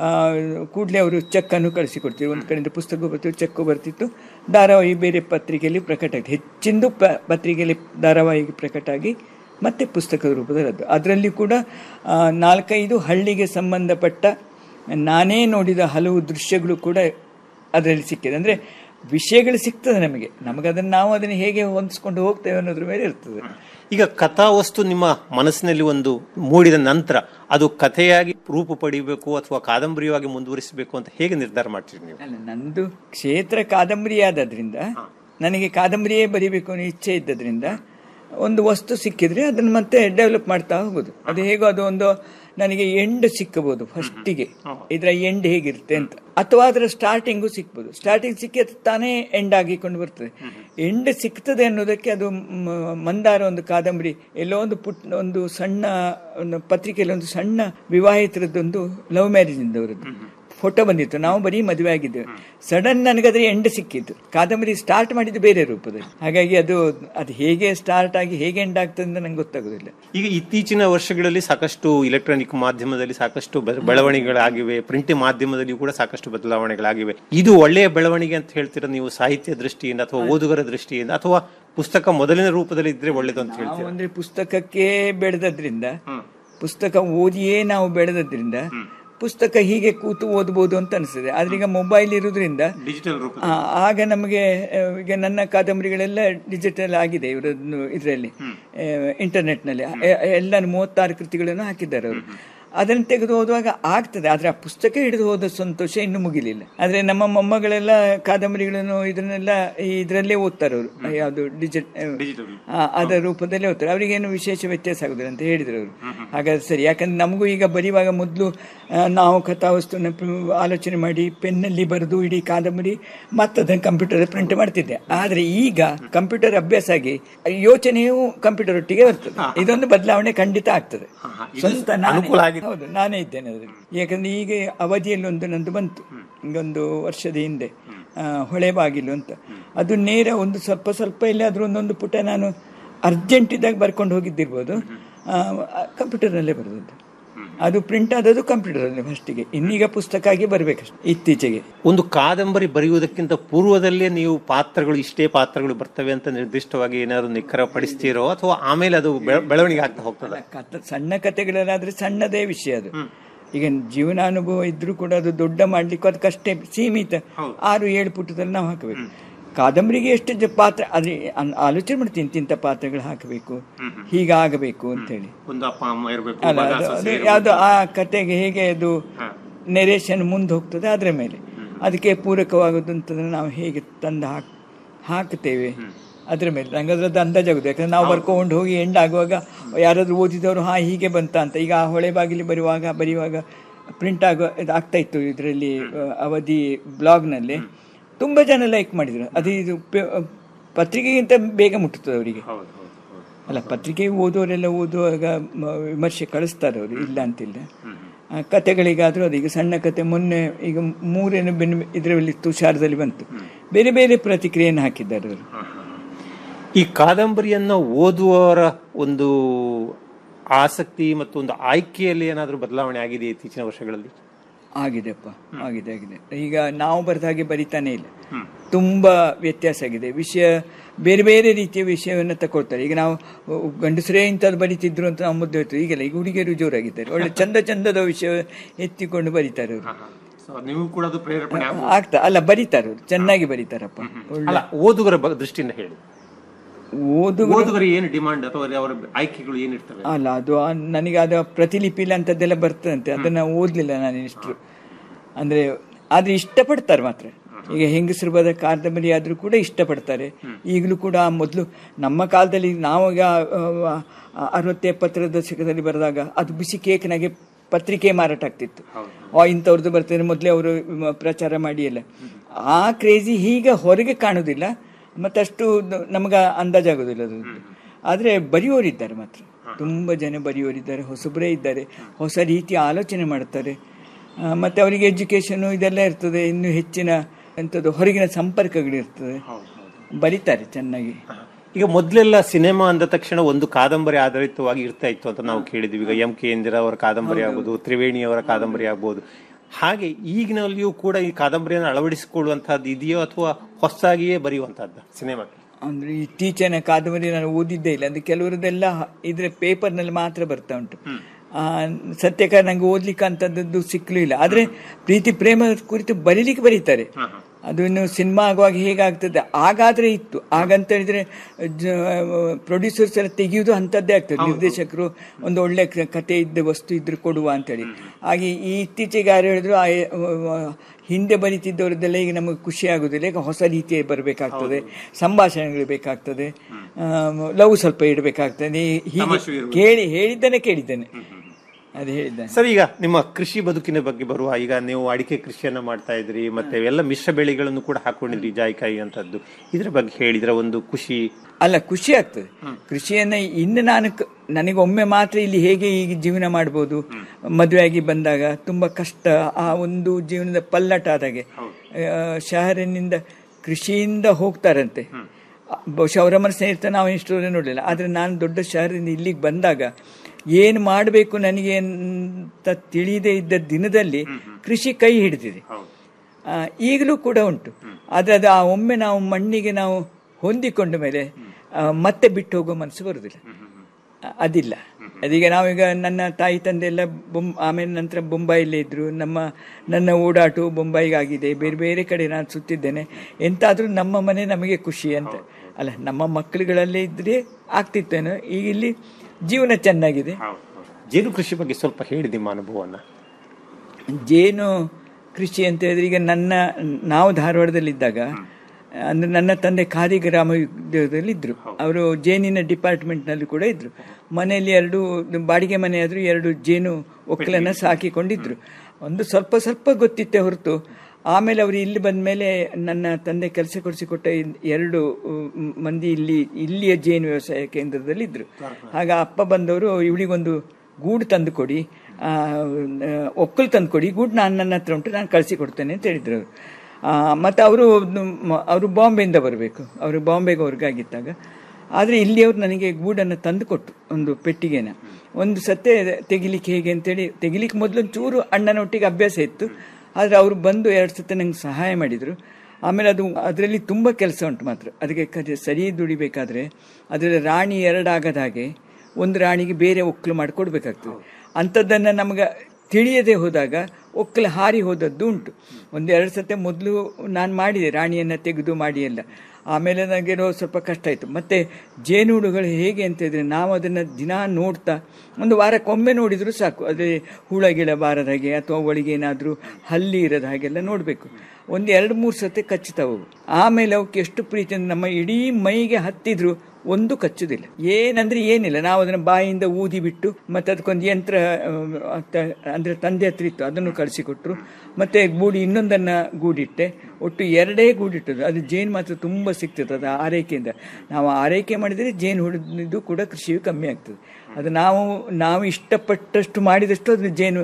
ಕೂಡಲೇ ಅವರು ಚೆಕ್ಕನ್ನು ಕಳಿಸಿಕೊಡ್ತಿದ್ರು ಒಂದು ಕಡೆಯಿಂದ ಪುಸ್ತಕ ಬರ್ತಿತ್ತು ಚೆಕ್ಕು ಬರ್ತಿತ್ತು ಧಾರಾವಾಹಿ ಬೇರೆ ಪತ್ರಿಕೆಯಲ್ಲಿ ಪ್ರಕಟ ಆಗಿ ಹೆಚ್ಚಿಂದು ಪ ಪತ್ರಿಕೆಯಲ್ಲಿ ಧಾರಾವಾಹಿ ಪ್ರಕಟ ಆಗಿ ಮತ್ತೆ ಪುಸ್ತಕದ ರೂಪದಲ್ಲಿ ಅದು ಅದರಲ್ಲಿ ಕೂಡ ಆ, ನಾಲ್ಕೈದು ಹಳ್ಳಿಗೆ ಸಂಬಂಧಪಟ್ಟ ನಾನೇ ನೋಡಿದ ಹಲವು ದೃಶ್ಯಗಳು ಕೂಡ ಅದರಲ್ಲಿ ಸಿಕ್ಕಿದೆ ಅಂದರೆ ವಿಷಯಗಳು ಸಿಗ್ತದೆ ನಮಗೆ ನಮಗೆ ಅದನ್ನು ನಾವು ಅದನ್ನು ಹೇಗೆ ಹೊಂದಿಸ್ಕೊಂಡು ಹೋಗ್ತೇವೆ ಅನ್ನೋದ್ರ ಮೇಲೆ ಇರ್ತದೆ ಈಗ ಕಥಾವಸ್ತು ನಿಮ್ಮ ಮನಸ್ಸಿನಲ್ಲಿ ಒಂದು ಮೂಡಿದ ನಂತರ ಅದು ಕಥೆಯಾಗಿ ರೂಪು ಪಡಿಬೇಕು ಅಥವಾ ಕಾದಂಬರಿಯಾಗಿ ಮುಂದುವರಿಸಬೇಕು ಅಂತ ಹೇಗೆ ನಿರ್ಧಾರ ಮಾಡ್ತೀರಿ ನೀವು ಅಲ್ಲ ನಂದು ಕ್ಷೇತ್ರ ಕಾದಂಬರಿ ಆದದ್ರಿಂದ ನನಗೆ ಕಾದಂಬರಿಯೇ ಬರಿಬೇಕು ಅನ್ನೋ ಇಚ್ಛೆ ಇದ್ದದ್ರಿಂದ ಒಂದು ವಸ್ತು ಸಿಕ್ಕಿದ್ರೆ ಅದನ್ನು ಮತ್ತೆ ಡೆವಲಪ್ ಮಾಡ್ತಾ ಹೋಗೋದು ಅದು ಹೇಗೋ ಅದು ಒಂದು ನನಗೆ ಎಂಡ್ ಸಿಕ್ಕಬಹುದು ಫಸ್ಟಿಗೆ ಇದರ ಎಂಡ್ ಹೇಗಿರುತ್ತೆ ಅಂತ ಅಥವಾ ಅದರ ಸ್ಟಾರ್ಟಿಂಗು ಸಿಕ್ಬೋದು ಸ್ಟಾರ್ಟಿಂಗ್ ಸಿಕ್ಕಿ ಅದು ತಾನೇ ಎಂಡ್ ಆಗಿಕೊಂಡು ಬರ್ತದೆ ಎಂಡ್ ಸಿಗ್ತದೆ ಅನ್ನೋದಕ್ಕೆ ಅದು ಮ- ಮಂದಾರ ಒಂದು ಕಾದಂಬರಿ ಎಲ್ಲೋ ಒಂದು ಪುಟ್ ಒಂದು ಸಣ್ಣ ಒಂದು ಪತ್ರಿಕೆಯಲ್ಲಿ ಒಂದು ಸಣ್ಣ ವಿವಾಹಿತರದ್ದೊಂದು ಲವ್ ಮ್ಯಾರೇಜ್ ಇಂದವರದ್ದು ಫೋಟೋ ಬಂದಿತ್ತು ನಾವು ಬರೀ ಮದುವೆ ಆಗಿದ್ದೇವೆ ಸಡನ್ ನನಗದ್ರ ಎಂಡ್ ಸಿಕ್ಕಿತ್ತು ಕಾದಂಬರಿ ಸ್ಟಾರ್ಟ್ ಮಾಡಿದ್ದು ಬೇರೆ ರೂಪದಲ್ಲಿ ಹಾಗಾಗಿ ಅದು ಅದು ಹೇಗೆ ಸ್ಟಾರ್ಟ್ ಆಗಿ ಹೇಗೆ ಎಂಡ್ ಆಗ್ತದೆ ಅಂತ ನಂಗೆ ಗೊತ್ತಾಗೋದಿಲ್ಲ ಈಗ ಇತ್ತೀಚಿನ ವರ್ಷಗಳಲ್ಲಿ ಸಾಕಷ್ಟು ಇಲೆಕ್ಟ್ರಾನಿಕ್ ಮಾಧ್ಯಮದಲ್ಲಿ ಸಾಕಷ್ಟು ಬೆ- ಬೆಳವಣಿಗೆಗಳಾಗಿವೆ ಪ್ರಿಂಟ್ ಮಾಧ್ಯಮದಲ್ಲಿಯೂ ಕೂಡ ಸಾಕಷ್ಟು ಬದಲಾವಣೆಗಳಾಗಿವೆ ಇದು ಒಳ್ಳೆಯ ಬೆಳವಣಿಗೆ ಅಂತ ಹೇಳ್ತೀರಾ ನೀವು ಸಾಹಿತ್ಯ ದೃಷ್ಟಿಯಿಂದ ಅಥವಾ ಓದುಗರ ದೃಷ್ಟಿಯಿಂದ ಅಥವಾ ಪುಸ್ತಕ ಮೊದಲಿನ ರೂಪದಲ್ಲಿ ಇದ್ರೆ ಒಳ್ಳೇದು ಅಂತ ನಾವು ಹೇಳ್ತೀರಾ ಅಂದ್ರೆ ಪುಸ್ತಕಕ್ಕೆ ಬೆಳೆದದ್ರಿಂದ ಪುಸ್ತಕ ಓದಿಯೇ ನಾವು ಬೆಳೆದದ್ರಿಂದ ಪುಸ್ತಕ ಹೀಗೆ ಕೂತು ಓದ್ಬೋದು ಅಂತ ಅನಿಸ್ತದೆ ಆದ್ರೆ ಈಗ ಮೊಬೈಲ್ ಇರುವುದರಿಂದ ಡಿಜಿಟಲ್ ರೂಪ ಆ, ಆಗ ನಮಗೆ ಆ, ಈಗ ನನ್ನ ಕಾದಂಬರಿಗಳೆಲ್ಲ ಡಿಜಿಟಲ್ ಆಗಿದೆ ಇವರನ್ನು ಇದರಲ್ಲಿ ಇಂಟರ್ನೆಟ್ನಲ್ಲಿ ಎಲ್ಲ ಮೂವತ್ತಾರು ಕೃತಿಗಳನ್ನು ಹಾಕಿದ್ದಾರೆ ಅವರು ಅದನ್ನು ತೆಗೆದು ಓದುವಾಗ ಆಗ್ತದೆ ಆದರೆ ಆ ಪುಸ್ತಕ ಹಿಡಿದು ಹೋದ ಸಂತೋಷ ಇನ್ನೂ ಮುಗಿಲಿಲ್ಲ ಆದರೆ ನಮ್ಮ ಮೊಮ್ಮಗಳೆಲ್ಲ ಕಾದಂಬರಿಗಳನ್ನು ಇದನ್ನೆಲ್ಲ ಇದರಲ್ಲೇ ಓದ್ತಾರೆ ಅವರು ಯಾವುದು ಡಿಜಿಟ್ ಅದರ ರೂಪದಲ್ಲೇ ಓದ್ತಾರೆ ಅವರಿಗೇನು ವಿಶೇಷ ವ್ಯತ್ಯಾಸ ಆಗುದಿಲ್ಲ ಅಂತ ಹೇಳಿದ್ರು ಅವರು ಹಾಗಾದ್ರೆ ಸರಿ ಯಾಕಂದ್ರೆ ನಮಗೂ ಈಗ ಬರೆಯುವಾಗ ಮೊದಲು ನಾವು ಕಥಾವಸ್ತುನ ಪ್- ಆಲೋಚನೆ ಮಾಡಿ ಪೆನ್ನಲ್ಲಿ ಬರೆದು ಇಡೀ ಕಾದಂಬರಿ ಮತ್ತೆ ಅದನ್ನು ಕಂಪ್ಯೂಟರ್ ಪ್ರಿಂಟ್ ಮಾಡ್ತಿದ್ದೆ ಆದರೆ ಈಗ ಕಂಪ್ಯೂಟರ್ ಅಭ್ಯಾಸ ಆಗಿ ಯೋಚನೆಯು ಕಂಪ್ಯೂಟರ್ ಒಟ್ಟಿಗೆ ಬರ್ತದೆ ಇದೊಂದು ಬದಲಾವಣೆ ಖಂಡಿತ ಆಗ್ತದೆ ಸ್ವಂತ ನಾನೇ- ಅನುಕೂಲ ಆಗಿದೆ. ಹೌದು ನಾನೇ ಇದ್ದೇನೆ ಅದರಲ್ಲಿ ಯಾಕಂದ್ರೆ ಈಗ ಅವಧಿಯಲ್ಲಿ ಒಂದು ನಂದು ಬಂತು ಈಗೊಂದು ವರ್ಷದ ಹಿಂದೆ ಆ, ಹೊಳೆ ಬಾಗಿಲು ಅಂತ ಅದು ನೇರ ಒಂದು ಸ್ವಲ್ಪ ಸ್ವಲ್ಪ ಇಲ್ಲಾದ್ರೂ ಒಂದೊಂದು ಪುಟ ನಾನು ಅರ್ಜೆಂಟ್ ಇದ್ದಾಗ ಬರ್ಕೊಂಡು ಹೋಗಿದ್ದಿರ್ಬೋದು ಕಂಪ್ಯೂಟರ್ನಲ್ಲೇ ಬರೆದದ್ದು ಅದು ಪ್ರಿಂಟ್ ಆದದ್ದು ಕಂಪ್ಯೂಟರಲ್ಲಿ ಫಸ್ಟಿಗೆ ಇನ್ನೀಗ ಪುಸ್ತಕ ಆಗಿ ಬರಬೇಕಷ್ಟೆ ಇತ್ತೀಚೆಗೆ ಒಂದು ಕಾದಂಬರಿ ಬರೆಯುವುದಕ್ಕಿಂತ ಪೂರ್ವದಲ್ಲೇ ನೀವು ಪಾತ್ರಗಳು ಇಷ್ಟೇ ಪಾತ್ರಗಳು ಬರ್ತವೆ ಅಂತ ನಿರ್ದಿಷ್ಟವಾಗಿ ಏನಾದ್ರು ನಿಖರ ಪಡಿಸ್ತೀರೋ ಅಥವಾ ಆಮೇಲೆ ಅದು ಬೆಳ- ಬೆಳವಣಿಗೆ ಆಗ್ತಾ ಹೋಗ್ತದೆ ಕಥ ಸಣ್ಣ ಕಥೆಗಳಲ್ಲಾದ್ರೆ ಸಣ್ಣದೇ ವಿಷಯ ಅದು ಈಗ ಜೀವನಾನುಭವ ಇದ್ರೂ ಕೂಡ ಅದು ದೊಡ್ಡ ಮಾಡ್ಲಿಕ್ಕೆ ಅದಕ್ಕಷ್ಟೇ ಸೀಮಿತ ಆರು ಏಳು ಪುಟದಲ್ಲಿ ನಾವು ಹಾಕಬೇಕು ಕಾದಂಬರಿಗೆ ಎಷ್ಟು ಜ- ಪಾತ್ರ ಅದೇ ಅನ್- ಆಲೋಚನೆ ಮಾಡ್ತೀನಿ ಇಂತಿಂಥ ಪಾತ್ರಗಳು ಹಾಕಬೇಕು ಹೀಗಾಗಬೇಕು ಅಂತೇಳಿ ಒಂದು ಅಪ್ಪ ಅಮ್ಮ ಇರಬೇಕು ಅಲ್ಲ ಅದು ಅದು ಯಾವುದು ಆ ಕತೆಗೆ ಹೇಗೆ ಅದು ನೆರೇಷನ್ ಮುಂದೆ ಹೋಗ್ತದೆ ಅದರ ಮೇಲೆ ಅದಕ್ಕೆ ಪೂರಕವಾಗುದಂತಂದ್ರೆ ನಾವು ಹೇಗೆ ತಂದು ಹಾಕ್ ಹಾಕ್ತೇವೆ ಅದ್ರ ಮೇಲೆ ನಂಗೆ ಅದ್ರದ್ದು ಅಂದಾಜಾಗುತ್ತೆ ಯಾಕಂದ್ರೆ ನಾವು ಬರ್ಕೊಂಡು ಹೋಗಿ ಎಂಡ್ ಆಗುವಾಗ ಯಾರಾದ್ರೂ ಓದಿದವರು ಹಾ ಹೀಗೆ ಬಂತ ಅಂತ ಈಗ ಆ ಹೊಳೆ ಬಾಗಿಲಿ ಬರುವಾಗ ಬರೆಯುವಾಗ ಪ್ರಿಂಟ್ ಆಗೋ ಇದು ಆಗ್ತಾ ಇತ್ತು ಇದರಲ್ಲಿ ಅವಧಿ ಬ್ಲಾಗ್ನಲ್ಲಿ ತುಂಬ ಜನ ಲೈಕ್ ಮಾಡಿದ್ರು ಅದು ಇದು ಪೆ- ಪತ್ರಿಕೆಗಿಂತ ಬೇಗ ಮುಟ್ಟುತ್ತದೆ ಅವರಿಗೆ ಅಲ್ಲ ಪತ್ರಿಕೆ ಓದುವವರೆಲ್ಲ ಓದುವಾಗ ಮ- ವಿಮರ್ಶೆ ಕಳಿಸ್ತಾರೆ ಅವರು ಇಲ್ಲ ಅಂತಿಲ್ಲ ಆ, ಕತೆಗಳಿಗಾದ್ರೂ ಅದು ಈಗ ಸಣ್ಣ ಕತೆ ಮೊನ್ನೆ ಈಗ ಮೂರೇನು ಬೆನ್ನು ಇದರಲ್ಲಿ ತುಷಾರದಲ್ಲಿ ಬಂತು ಬೇರೆ ಬೇರೆ ಪ್ರತಿಕ್ರಿಯೆಯನ್ನು ಹಾಕಿದ್ದಾರೆ ಅವರು ಈ ಕಾದಂಬರಿಯನ್ನ ಓದುವವರ ಒಂದು ಆಸಕ್ತಿ ಮತ್ತು ಒಂದು ಆಯ್ಕೆಯಲ್ಲಿ ಏನಾದರೂ ಬದಲಾವಣೆ ಆಗಿದೆ ಇತ್ತೀಚಿನ ವರ್ಷಗಳಲ್ಲಿ ಆಗಿದೆಪ್ಪ ಆಗಿದೆ ಆಗಿದೆ ಈಗ ನಾವು ಬರೆದ ಹಾಗೆ ಬರಿತಾನೆ ಇಲ್ಲ ತುಂಬಾ ವ್ಯತ್ಯಾಸ ಆಗಿದೆ ವಿಷಯ ಬೇರೆ ಬೇರೆ ರೀತಿಯ ವಿಷಯವನ್ನು ತಗೊಳ್ತಾರೆ ಈಗ ನಾವು ಗಂಡಸರೇ ಇಂಥದ್ದು ಬರಿತಿದ್ರು ಅಂತ ನಾವು ಮುದ್ದೆ ಹೋಯ್ತು ಈಗೆಲ್ಲ ಈಗ ಹುಡುಗಿಯರು ಜೋರಾಗಿದ್ದಾರೆ ಒಳ್ಳೆ ಚಂದ ಚಂದದ ವಿಷಯ ಎತ್ತಿಕೊಂಡು ಬರೀತಾರೆ ಅವರು ನೀವು ಕೂಡ ಅದು ಪ್ರೇರೇಪಣೆ ಆಗ್ಬೋದು. ಆಗ್ತಾ ಅಲ್ಲ ಬರೀತಾರೆ ಅವ್ರು ಚೆನ್ನಾಗಿ ಬರೀತಾರಪ್ಪ ಅಲ್ಲ ಓದುಗರ ಬ- ದೃಷ್ಟಿಯಿಂದ ಹೇಳಿ ಓದುಗರು ಓದುಗರ ಏನು ಡಿಮಾಂಡ್ ಅಥವಾ ಅವರ ಆಯ್ಕೆಗಳು ಏನಿರ್ತವೆ ಅಲ್ಲ ಅದು ಆ- ನನಗೆ ಅದು ಪ್ರತಿಲಿಪಿಲಿ ಅಂತದ್ದೆಲ್ಲ ಬರ್ತದಂತೆ ಅದನ್ನ ಓದ್ಲಿಲ್ಲ ನಾನು ಇಷ್ಟು ಅಂದ್ರೆ ಆದ್ರೆ ಇಷ್ಟಪಡ್ತಾರೆ ಮಾತ್ರ ಈಗ ಹೆಂಗಸರು ಬದ ಕಾದಂಬರಿ ಆದ್ರೂ ಕೂಡ ಇಷ್ಟಪಡ್ತಾರೆ ಈಗಲೂ ಕೂಡ ಮೊದಲು ನಮ್ಮ ಕಾಲದಲ್ಲಿ ನಾವಾಗ ಅರವತ್ತು ಎಪ್ಪತ್ತರ ದಶಕದಲ್ಲಿ ಬರೆದಾಗ ಅದು ಬಿಸಿ ಕೇಕ್ನಾಗೆ ಪತ್ರಿಕೆ ಮಾರಾಟ ಆಗ್ತಿತ್ತು ಆ ಇಂಥವ್ರದ್ದು ಬರ್ತಾರೆ ಮೊದಲೇ ಅವರು ಪ್ರಚಾರ ಮಾಡಿ ಎಲ್ಲ ಆ ಕ್ರೇಜಿ ಈಗ ಹೊರಗೆ ಕಾಣುವುದಿಲ್ಲ ಮತ್ತಷ್ಟು ನಮಗೆ ಅಂದಾಜಾಗೋದಿಲ್ಲ ಅದು ಆದರೆ ಬರೆಯೋರಿದ್ದಾರೆ ಮಾತ್ರ ತುಂಬ ಜನ ಬರೆಯೋರಿದ್ದಾರೆ ಹೊಸಬರೇ ಇದ್ದಾರೆ ಹೊಸ ರೀತಿಯ ಆಲೋಚನೆ ಮಾಡ್ತಾರೆ ಆ, ಮತ್ತೆ ಅವರಿಗೆ ಎಜುಕೇಶನು ಇದೆಲ್ಲ ಇರ್ತದೆ ಇನ್ನು ಹೆಚ್ಚಿನ ಎಂಥದ್ದು ಹೊರಗಿನ ಸಂಪರ್ಕಗಳಿರ್ತದೆ ಬರೀತಾರೆ ಚೆನ್ನಾಗಿ ಈಗ ಮೊದಲೆಲ್ಲ ಸಿನಿಮಾ ಅಂದ ತಕ್ಷಣ ಒಂದು ಕಾದಂಬರಿ ಆಧಾರಿತವಾಗಿ ಇರ್ತಾ ಇತ್ತು ಅಂತ ನಾವು ಕೇಳಿದ್ವಿ ಈಗ ಎಂ ಕೆ ಇಂದಿರಾ ಅವರ ಕಾದಂಬರಿ ಆಗ್ಬೋದು ತ್ರಿವೇಣಿ ಅವರ ಕಾದಂಬರಿ ಆಗ್ಬೋದು ಹಾಗೆ ಈಗಿನಲ್ಲಿಯೂ ಕೂಡ ಈ ಕಾದಂಬರಿಯನ್ನು ಅಳವಡಿಸಿಕೊಳ್ಳುವಂತಹದ್ದು ಇದೆಯೋ ಅಥವಾ ಹೊಸದಾಗಿಯೇ ಬರೆಯುವಂತಹದ್ದು ಸಿನಿಮಾಕ್ಕೆ ಅಂದ್ರೆ ಇತ್ತೀಚಿನ ಕಾದಂಬರಿ ನಾನು ಓದಿದ್ದೇ ಇಲ್ಲ ಅಂದ್ರೆ ಕೆಲವರದೆಲ್ಲ ಇದ್ರೆ ಪೇಪರ್ನಲ್ಲಿ ಮಾತ್ರ ಬರ್ತಾ ಉಂಟು ಆ, ಸತ್ಯಕಾರ ನಂಗೆ ಓದ್ಲಿಕ್ಕೆ ಅಂತದ್ದು ಸಿಕ್ಕಲೂ ಇಲ್ಲ ಆದ್ರೆ ಪ್ರೀತಿ ಪ್ರೇಮ ಕುರಿತು ಬರೀಲಿಕ್ಕೆ ಬರೀತಾರೆ ಅದು ಇನ್ನು ಸಿನಿಮಾ ಆಗುವಾಗ ಹೇಗಾಗ್ತದೆ ಆಗಾದ್ರೆ ಇತ್ತು ಆಗಂತ ಹೇಳಿದ್ರೆ ಪ್ರೊಡ್ಯೂಸರ್ಸ್ ಎಲ್ಲ ತೆಗೆಯುವುದು ಅಂಥದ್ದೇ ಆಗ್ತದೆ ನಿರ್ದೇಶಕರು ಒಂದು ಒಳ್ಳೆ ಕ- ಕತೆ ಇದ್ದ ವಸ್ತು ಇದ್ರೆ ಕೊಡುವ ಅಂತೇಳಿ ಹಾಗೆ ಈ ಇತ್ತೀಚೆಗೆ ಯಾರು ಹೇಳಿದ್ರು ಆ ಆ, ಹಿಂದೆ ಬರೀತಿದ್ದವರದ್ದೆಲ್ಲ ಈಗ ನಮಗೆ ಖುಷಿ ಆಗುದಿಲ್ಲ ಈಗ ಹೊಸ ರೀತಿಯ ಬರಬೇಕಾಗ್ತದೆ ಸಂಭಾಷಣೆಗಳು ಬೇಕಾಗ್ತದೆ ಲವ್ ಸ್ವಲ್ಪ ಇಡಬೇಕಾಗ್ತದೆ ಹೀಗೆ ತಮಾಷೆ ಇರ್ಬೇಕು. ಕೇಳಿ ಹೇಳಿದ್ದೇನೆ ಕೇಳಿದ್ದೇನೆ ಅದು ಹೇಳಿದ್ದೇನೆ ಸರ್ ಈಗ ನಿಮ್ಮ ಕೃಷಿ ಬದುಕಿನ ಬಗ್ಗೆ ಬರುವ ಈಗ ನೀವು ಅಡಿಕೆ ಕೃಷಿಯನ್ನ ಮಾಡ್ತಾ ಇದ್ರಿ ಮತ್ತೆ ಎಲ್ಲ ಮಿಶ್ರ ಬೆಳೆಗಳನ್ನು ಕೂಡ ಹಾಕೊಂಡಿದ್ರಿ ಜಾಯಿಕಾಯಿ ಅಂತದ್ದು ಇದ್ರ ಬಗ್ಗೆ ಹೇಳಿದ್ರೆ ಒಂದು ಖುಷಿ ಅಲ್ಲ ಖುಷಿ ಆಗ್ತದೆ ಕೃಷಿಯನ್ನ ಇನ್ನು ನಾನು ಕ- ನನಗೆ ಒಮ್ಮೆ ಮಾತ್ರ ಇಲ್ಲಿ ಹೇಗೆ ಈಗ ಜೀವನ ಮಾಡ್ಬೋದು ಮದುವೆಯಾಗಿ ಬಂದಾಗ ತುಂಬಾ ಕಷ್ಟ ಆ ಒಂದು ಜೀವನದ ಪಲ್ಲಟ ಆದಾಗೆ ಆ, ಶಹರಿನಿಂದ ಕೃಷಿಯಿಂದ ಹೋಗ್ತಾರಂತೆ ಬಹುಶಃ ಅವರ ಮನಸ್ಸಿನ ಇರ್ತಾನೆ ನಾವು ಇಷ್ಟರವರೆಗೆ ನೋಡಲಿಲ್ಲ ಆದರೆ ನಾನು ದೊಡ್ಡ ಶಹರದಿಂದ ಇಲ್ಲಿಗೆ ಬಂದಾಗ ಏನು ಮಾಡಬೇಕು ನನಗೆ ಅಂತ ತಿಳಿಯದೇ ಇದ್ದ ದಿನದಲ್ಲಿ ಕೃಷಿ ಕೈ ಹಿಡಿದಿದೆ ಆ, ಈಗಲೂ ಕೂಡ ಉಂಟು ಆದರೆ ಅದು ಆ ಒಮ್ಮೆ ನಾವು ಮಣ್ಣಿಗೆ ನಾವು ಹೊಂದಿಕೊಂಡ ಮೇಲೆ ಆ, ಮತ್ತೆ ಬಿಟ್ಟು ಹೋಗೋ ಮನಸ್ಸು ಬರುವುದಿಲ್ಲ ಆ, ಅದಿಲ್ಲ ಅದೀಗ ನಾವೀಗ ನನ್ನ ತಾಯಿ ತಂದೆ ಎಲ್ಲ ಬೊಂಬ್ ಆಮೇಲೆ ನಂತರ ಬೊಂಬಾಯಿಲ್ಲೇ ಇದ್ರು ನಮ್ಮ ನನ್ನ ಓಡಾಟವು ಬೊಂಬಾಯಿಗಾಗಿದೆ ಬೇರೆ ಬೇರೆ ಕಡೆ ನಾನು ಸುತ್ತಿದ್ದೇನೆ ಎಂತಾದ್ರೂ ನಮ್ಮ ಮನೆ ನಮಗೆ ಖುಷಿ ಅಂತ ಅಲ್ಲ ನಮ್ಮ ಮಕ್ಕಳುಗಳಲ್ಲೇ ಇದ್ರೆ ಆಗ್ತಿತ್ತೇನೋ ಈಗ ಇಲ್ಲಿ ಜೀವನ ಚೆನ್ನಾಗಿದೆ ಜೇನು ಕೃಷಿ ಬಗ್ಗೆ ಸ್ವಲ್ಪ ಹೇಳಿ ನಿಮ್ಮ ಅನುಭವವನ್ನ ಜೇನು ಕೃಷಿ ಅಂತ ಹೇಳಿದ್ರೆ ಈಗ ನನ್ನ ನಾವು ಧಾರವಾಡದಲ್ಲಿದ್ದಾಗ ಅಂದ್ರೆ ನನ್ನ ತಂದೆ ಖಾದಿ ಗ್ರಾಮ ಉದ್ಯೋಗದಲ್ಲಿ ಇದ್ರು ಅವರು ಜೇನಿನ ಡಿಪಾರ್ಟ್ಮೆಂಟ್ ನಲ್ಲಿ ಕೂಡ ಇದ್ರು ಮನೆಯಲ್ಲಿ ಎರಡು ಬಾಡಿಗೆ ಮನೆ ಆದ್ರೂ ಎರಡು ಜೇನು ಒಕ್ಕಲನ್ನ ಸಾಕಿಕೊಂಡಿದ್ರು ಒಂದು ಸ್ವಲ್ಪ ಸ್ವಲ್ಪ ಗೊತ್ತಿತ್ತೆ ಹೊರತು ಆಮೇಲೆ ಅವರು ಇಲ್ಲಿ ಬಂದ ಮೇಲೆ ನನ್ನ ತಂದೆ ಕೆಲಸ ಕೊಡಿಸಿಕೊಟ್ಟ ಇನ್- ಎರಡು ಉಮ್, ಮಂದಿ ಇಲ್ಲಿ ಇಲ್ಲಿಯ ಜೇನು ವ್ಯವಸಾಯ ಕೇಂದ್ರದಲ್ಲಿ ಇದ್ರು ಆಗ ಅಪ್ಪ ಬಂದವರು ಇವಳಿಗೊಂದು ಗೂಡು ತಂದು ಕೊಡಿ ಆ, ಒಕ್ಕಲು ತಂದು ಕೊಡಿ ಗೂಡು ನಾನು ನನ್ನ ಹತ್ರ ಉಂಟು ನಾನು ಕಳಿಸಿ ಕೊಡ್ತೇನೆ ಅಂತ ಹೇಳಿದ್ರು ಅವರು ಮತ್ತು ಅವರು ಅವರು ಬಾಂಬೆಯಿಂದ ಬರಬೇಕು ಅವರು ಬಾಂಬೆಗೆ ವರ್ಗಾಗಿದ್ದಾಗ ಆದರೆ ಇಲ್ಲಿಯವರು ನನಗೆ ಗೂಡನ್ನು ತಂದು ಕೊಟ್ಟು ಒಂದು ಪೆಟ್ಟಿಗೆನ ಒಂದು ಸತ್ತೆ ತೆಗಿಲಿಕ್ಕೆ ಹೇಗೆ ಅಂತೇಳಿ ತೆಗಿಲಿಕ್ಕೆ ಮೊದಲೊಂದು ಚೂರು ಅಣ್ಣನೊಟ್ಟಿಗೆ ಅಭ್ಯಾಸ ಇತ್ತು ಆದರೆ ಅವರು ಬಂದು ಎರಡು ಸತಿ ನಂಗೆ ಸಹಾಯ ಮಾಡಿದರು ಆಮೇಲೆ ಅದು ಅದರಲ್ಲಿ ತುಂಬ ಕೆಲಸ ಉಂಟು ಮಾತ್ರ ಅದಕ್ಕೆ ಕ- ಸರಿ ದುಡಿಬೇಕಾದ್ರೆ ಅದರಲ್ಲಿ ರಾಣಿ ಎರಡಾಗದ ಹಾಗೆ ಒಂದು ರಾಣಿಗೆ ಬೇರೆ ಒಕ್ಕಲು ಮಾಡಿಕೊಡ್ಬೇಕಾಗ್ತದೆ ಅಂಥದ್ದನ್ನು ನಮ್ಗೆ ತಿಳಿಯದೆ ಹೋದಾಗ ಒಕ್ಕಲು ಹಾರಿ ಹೋದದ್ದು ಉಂಟು ಒಂದು ಎರಡು ಸತಿ ಮೊದಲು ನಾನು ಮಾಡಿದೆ ರಾಣಿಯನ್ನು ತೆಗೆದು ಮಾಡಿ ಎಲ್ಲ ಆಮೇಲೆ ನನಗೇನೋ ಸ್ವಲ್ಪ ಕಷ್ಟ ಆಯಿತು ಮತ್ತು ಜೇನುಹುಳುಗಳು ಹೇಗೆ ಅಂತ ಹೇಳಿದ್ರೆ ನಾವು ಅದನ್ನು ದಿನ ನೋಡ್ತಾ ಒಂದು ವಾರಕ್ಕೊಮ್ಮೆ ನೋಡಿದರೂ ಸಾಕು ಅದೇ ಹುಳ ಗಿಳ ಬಾರದ ಹಾಗೆ ಅಥವಾ ಒಳಗೆ ಏನಾದರೂ ಹಲ್ಲಿ ಇರೋದ ಹಾಗೆಲ್ಲ ನೋಡಬೇಕು ಒಂದು ಎರಡು ಮೂರು ಸತಿ ಕಚ್ಚುತ್ತವು ಆಮೇಲೆ ಅವಕ್ಕೆ ಎಷ್ಟು ಪ್ರೀತಿಯಿಂದ ನಮ್ಮ ಇಡೀ ಮೈಗೆ ಹತ್ತಿದ್ರು ಒಂದು ಕಚ್ಚುದಿಲ್ಲ ಏನಂದ್ರೆ ಏನಿಲ್ಲ ನಾವು ಅದನ್ನ ಬಾಯಿಯಿಂದ ಊದಿ ಬಿಟ್ಟು ಮತ್ತೆ ಅದಕ್ಕೊಂದು ಯಂತ್ರ ಆ, ಅತ್ತ- ಅಂದ್ರೆ ತಂದೆ ಹತ್ರ ಇತ್ತು ಅದನ್ನು ಕಳಿಸಿಕೊಟ್ರು ಮತ್ತೆ ಗೂಡಿ ಇನ್ನೊಂದನ್ನ ಗೂಡಿಟ್ಟೆ ಒಟ್ಟು ಎರಡೇ ಗೂಡಿಟ್ಟದು ಅದು ಜೇನು ಮಾತ್ರ ತುಂಬ ಸಿಗ್ತದೆ ಅದು ಆರೈಕೆಯಿಂದ ನಾವು ಆರೈಕೆ ಮಾಡಿದರೆ ಜೇನು ಹುಡಿದು ಕೂಡ ಕೃಷಿಯು ಕಮ್ಮಿ ಆಗ್ತದೆ ಅದು ನಾವು ನಾವು ಇಷ್ಟಪಟ್ಟಷ್ಟು ಮಾಡಿದಷ್ಟು ಅದು ಜೇನು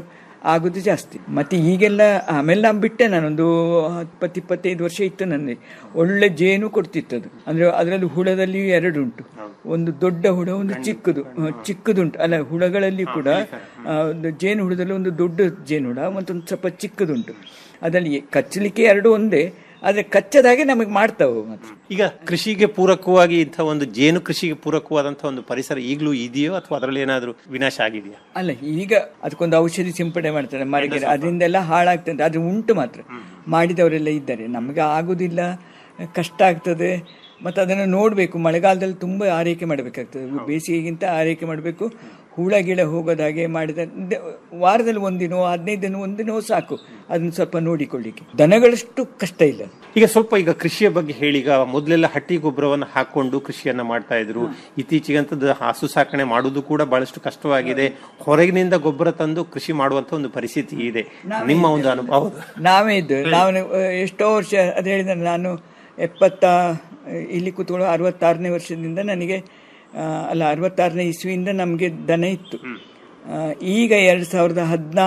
ಆಗೋದು ಜಾಸ್ತಿ ಮತ್ತೆ ಈಗೆಲ್ಲ ಆಮೇಲೆ ನಾನು ಬಿಟ್ಟೆ ನಾನೊಂದು ಇಪ್ಪತ್ತು ಇಪ್ಪತ್ತೈದು ವರ್ಷ ಇತ್ತು ನನಗೆ ಒಳ್ಳೆ ಜೇನು ಕೊಡ್ತಿತ್ತು ಅದು ಅಂದ್ರೆ ಅದರಲ್ಲಿ ಹುಳದಲ್ಲಿ ಎರಡು ಉಂಟು ಒಂದು ದೊಡ್ಡ ಹುಳ ಒಂದು ಚಿಕ್ಕದು ಆ, ಚಿಕ್ಕದುಂಟು ಅಲ್ಲ ಹುಳಗಳಲ್ಲಿ ಕೂಡ ಆ, ಒಂದು ಜೇನು ಹುಳದಲ್ಲಿ ಒಂದು ದೊಡ್ಡ ಜೇನು ಹುಳ ಮತ್ತೊಂದು ಸ್ವಲ್ಪ ಚಿಕ್ಕದುಂಟು ಅದರಲ್ಲಿ ಕಚ್ಚಲಿಕ್ಕೆ ಎರಡು ಒಂದೇ ಆದ್ರೆ ಕಚ್ಚದಾಗೆ ನಮಗೆ ಮಾಡ್ತಾವೆ ಮತ್ತೆ ಈಗ ಕೃಷಿಗೆ ಪೂರಕವಾಗಿ ಇಂಥ ಒಂದು ಜೇನು ಕೃಷಿಗೆ ಪೂರಕವಾದಂತಹ ಒಂದು ಪರಿಸರ ಈಗಲೂ ಇದೆಯೋ ಅಥವಾ ಅದರಲ್ಲಿ ಏನಾದರೂ ವಿನಾಶ ಆಗಿದೆಯಾ ಅಲ್ಲ ಈಗ ಅದಕ್ಕೊಂದು ಔಷಧಿ ಸಿಂಪಡಣೆ ಮಾಡ್ತಾರೆ ಮರಗೆ ಅದರಿಂದೆಲ್ಲ ಹಾಳಾಗ್ತದೆ ಅದು ಉಂಟು ಮಾತ್ರ ಮಾಡಿದವರೆಲ್ಲ ಇದ್ದಾರೆ ನಮಗೆ ಆಗುದಿಲ್ಲ ಕಷ್ಟ ಆಗ್ತದೆ ಮತ್ತು ಅದನ್ನು ನೋಡಬೇಕು ಮಳೆಗಾಲದಲ್ಲಿ ತುಂಬ ಆರೈಕೆ ಮಾಡಬೇಕಾಗ್ತದೆ ಬೇಸಿಗೆಗಿಂತ ಆರೈಕೆ ಮಾಡಬೇಕು ಹುಳ ಗಿಳ ಹೋಗೋದಾಗೆ ಮಾಡಿದ ದ- ವಾರದಲ್ಲಿ ಒಂದಿನೋ ಹದಿನೈದು ದಿನ ಒಂದಿನೋ ಸಾಕು ಅದನ್ನು ಸ್ವಲ್ಪ ನೋಡಿಕೊಳ್ಳಿಕ್ಕೆ ದನಗಳಷ್ಟು ಕಷ್ಟ ಇಲ್ಲ ಈಗ ಸ್ವಲ್ಪ ಈಗ ಕೃಷಿಯ ಬಗ್ಗೆ ಹೇಳಿ ಈಗ ಮೊದಲೆಲ್ಲ ಹಟ್ಟಿ ಗೊಬ್ಬರವನ್ನು ಹಾಕೊಂಡು ಕೃಷಿಯನ್ನ ಮಾಡ್ತಾ ಇದ್ರು ಇತ್ತೀಚೆಗಂತದ್ದು ಹಸು ಸಾಕಣೆ ಮಾಡುವುದು ಕೂಡ ಬಹಳಷ್ಟು ಕಷ್ಟವಾಗಿದೆ ಹೊರಗಿನಿಂದ ಗೊಬ್ಬರ ತಂದು ಕೃಷಿ ಮಾಡುವಂತ ಒಂದು ಪರಿಸ್ಥಿತಿ ಇದೆ ನಿಮ್ಮ ಒಂದು ಅನುಭವ ಹೌದು. ನಾವೇ ಇದ್ದು ನಾವು ಎಷ್ಟೋ ವರ್ಷ ಅದು ಹೇಳಿದ್ರೆ ನಾನು ಎಪ್ಪತ್ತ ಇಲ್ಲಿ ಕೂತ್ಕೊಳ್ಳೋ ಅರವತ್ತಾರನೇ ವರ್ಷದಿಂದ ನನಗೆ ಆ, ಅಲ್ಲ ಅರವತ್ತಾರನೇ ಇಸ್ವಿಯಿಂದ ನಮಗೆ ದನ ಇತ್ತು ಆ, ಈಗ ಎರಡು ಸಾವಿರದ ಹದಿನಾ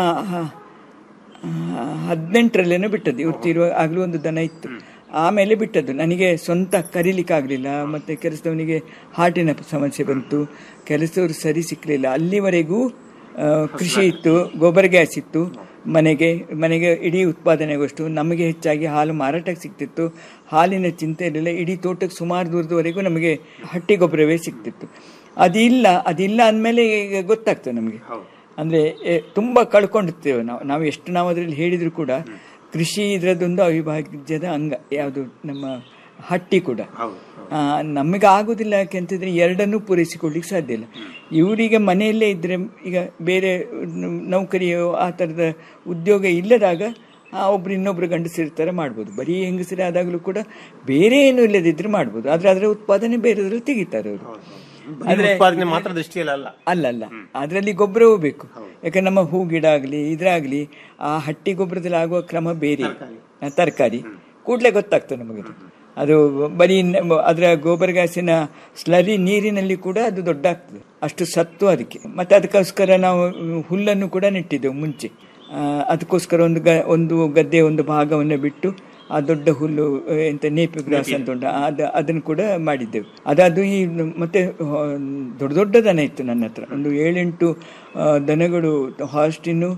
ಹದಿನೆಂಟರಲ್ಲೇನೋ ಬಿಟ್ಟದ್ದು ಇವ್ರು ಆಗಲೂ ಒಂದು ದನ ಇತ್ತು ಆಮೇಲೆ ಬಿಟ್ಟದ್ದು ನನಗೆ ಸ್ವಂತ ಕರೀಲಿಕ್ಕೆ ಆಗಲಿಲ್ಲ ಮತ್ತು ಕೆಲಸದವನಿಗೆ ಹಾರ್ಟಿನ ಸಮಸ್ಯೆ ಬಂತು ಕೆಲಸದವರು ಸರಿ ಸಿಕ್ಕಲಿಲ್ಲ ಅಲ್ಲಿವರೆಗೂ ಆ, ಕೃಷಿ ಇತ್ತು ಗೊಬ್ಬರ ಗ್ಯಾಸ್ ಇತ್ತು ಮನೆಗೆ ಮನೆಗೆ ಇಡೀ ಉತ್ಪಾದನೆಗೋಷ್ಟು ನಮಗೆ ಹೆಚ್ಚಾಗಿ ಹಾಲು ಮಾರಾಟಕ್ಕೆ ಸಿಗ್ತಿತ್ತು ಹಾಲಿನ ಚಿಂತೆ ಇರಲಿಲ್ಲ ಇಡೀ ತೋಟಕ್ಕೆ ಸುಮಾರು ದೂರದವರೆಗೂ ನಮಗೆ ಹಟ್ಟಿ ಗೊಬ್ಬರವೇ ಸಿಗ್ತಿತ್ತು ಅದಿಲ್ಲ ಅದಿಲ್ಲ ಅಂದಮೇಲೆ ಈಗ ಗೊತ್ತಾಗ್ತದೆ ನಮಗೆ ಅಂದರೆ ತುಂಬ ಕಳ್ಕೊಂಡಿರ್ತೇವೆ ನಾವು ನಾವು ಎಷ್ಟು ನಾವು ಅದರಲ್ಲಿ ಹೇಳಿದರೂ ಕೂಡ ಕೃಷಿ ಇದರದ್ದೊಂದು ಅವಿಭಾಜ್ಯದ ಅಂಗ ಯಾವುದು ನಮ್ಮ ಹಟ್ಟಿ ಕೂಡ ಆ, ನಮಗೆ ಆಗೋದಿಲ್ಲ ಯಾಕೆಂತಂದ್ರೆ ಎರಡನ್ನೂ ಪೂರೈಸಿಕೊಳ್ಳಿಕ್ಕೆ ಸಾಧ್ಯ ಇಲ್ಲ ಇವರಿಗೆ ಮನೆಯಲ್ಲೇ ಇದ್ದರೆ ಈಗ ಬೇರೆ ನ- ನೌಕರಿಯೋ ಆ ಥರದ ಉದ್ಯೋಗ ಇಲ್ಲದಾಗ ಆ, ಒಬ್ರು ಇನ್ನೊಬ್ರು ಗಂಡಸಿರ್ತಾರೆ ಮಾಡ್ಬೋದು ಬರೀ ಹೆಂಗಸರೇ ಆದಾಗಲೂ ಕೂಡ ಬೇರೆ ಏನು ಇಲ್ಲದಿದ್ರೆ ಮಾಡ್ಬೋದು ಆದರೆ ಅದರ ಉತ್ಪಾದನೆ ಬೇರೆದ್ರಲ್ಲಿ ತೆಗಿತಾರೆ ಅವರು ಬರೀ ಉತ್ಪಾದನೆ ಮಾತ್ರ ದೃಷ್ಟಿಯಲ್ಲಿ ಅಲ್ಲ ಅಲ್ಲ ಅಲ್ಲ ಅದರಲ್ಲಿ ಗೊಬ್ಬರವೂ ಬೇಕು ಯಾಕಂದ್ರೆ ನಮ್ಮ ಹೂ ಗಿಡ ಆಗಲಿ ಇದ್ರಾಗಲಿ ಆ ಹಟ್ಟಿ ಗೊಬ್ಬರದಲ್ಲಿ ಆಗುವ ಕ್ರಮ ಬೇರೆ ಆ, ತರಕಾರಿ ಕೂಡಲೇ ಗೊತ್ತಾಗ್ತದೆ ನಮಗೆ ಅದು. ಅದು ಬರೀ ನ- ಅದರ ಗೊಬ್ಬರ ಗ್ಯಾಸಿನ ಸ್ಲರಿ ನೀರಿನಲ್ಲಿ ಕೂಡ ಅದು ದೊಡ್ಡ ಆಗ್ತದೆ ಅಷ್ಟು ಸತ್ತು ಅದಕ್ಕೆ ಮತ್ತೆ ಅದಕ್ಕೋಸ್ಕರ ನಾವು ಹುಲ್ಲನ್ನು ಕೂಡ ನೆಟ್ಟಿದ್ದೆವು ಮುಂಚೆ ಆ, ಅದಕ್ಕೋಸ್ಕರ ಒಂದು ಗ ಒಂದು ಗದ್ದೆ ಒಂದು ಭಾಗವನ್ನು ಬಿಟ್ಟು ಆ ದೊಡ್ಡ ಹುಲ್ಲು ಆ, ಎಂತ ನೇಪಿ ಗ್ರಾಸ್ ಅಂತ ಉಂಟು ಅದು ಅದನ್ನು ಕೂಡ ಮಾಡಿದ್ದೆವು ಅದಾದು ಈ ಮತ್ತೆ ಆ, ದೊಡ್ಡ ದೊಡ್ಡ ದನ ಇತ್ತು ನನ್ನ ಹತ್ರ ಒಂದು ಏಳೆಂಟು ಆ, ದನಗಳು ಹಾಸ್ಟಿನ್ನು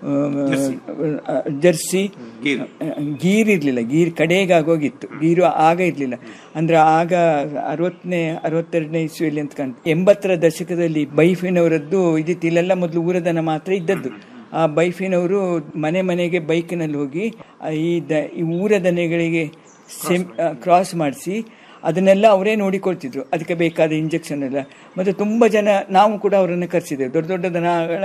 ಆ, ಜರ್ಸಿ ಗೀರ್ ಇರಲಿಲ್ಲ ಗೀರ್ ಕಡೆಗೆ ಆಗೋಗಿತ್ತು ಗೀರು ಆಗ ಇರಲಿಲ್ಲ ಅಂದ್ರೆ ಆಗ ಅರವತ್ತನೇ ಅರವತ್ತೆರಡನೇ ಇಸ್ವಿಯಲ್ಲಿ ಅಂತ ಕಾಣ್ತು ಎಂಬತ್ತರ ದಶಕದಲ್ಲಿ ಬೈಫಿನವರದ್ದು ಇದಿತ್ತು ಇಲ್ಲೆಲ್ಲ ಮೊದಲು ಊರದನ ಮಾತ್ರ ಇದ್ದದ್ದು ಆ ಬೈಫಿನವರು ಮನೆ ಮನೆಗೆ ಬೈಕಿನಲ್ಲಿ ಹೋಗಿ ಆ ಈ ದ ಈ ಊರ ದನಗಳಿಗೆ ಸೆಮ್ ಕ್ರಾಸ್ ಮಾಡಿಸಿ ಅದನ್ನೆಲ್ಲ ಅವರೇ ನೋಡಿಕೊಳ್ತಿದ್ರು ಅದಕ್ಕೆ ಬೇಕಾದ ಇಂಜೆಕ್ಷನ್ ಎಲ್ಲ ಮತ್ತು ತುಂಬ ಜನ ನಾವು ಕೂಡ ಅವರನ್ನು ಕರೆಸಿದ್ದೇವೆ ದೊಡ್ಡ ದೊಡ್ಡ ದನಗಳ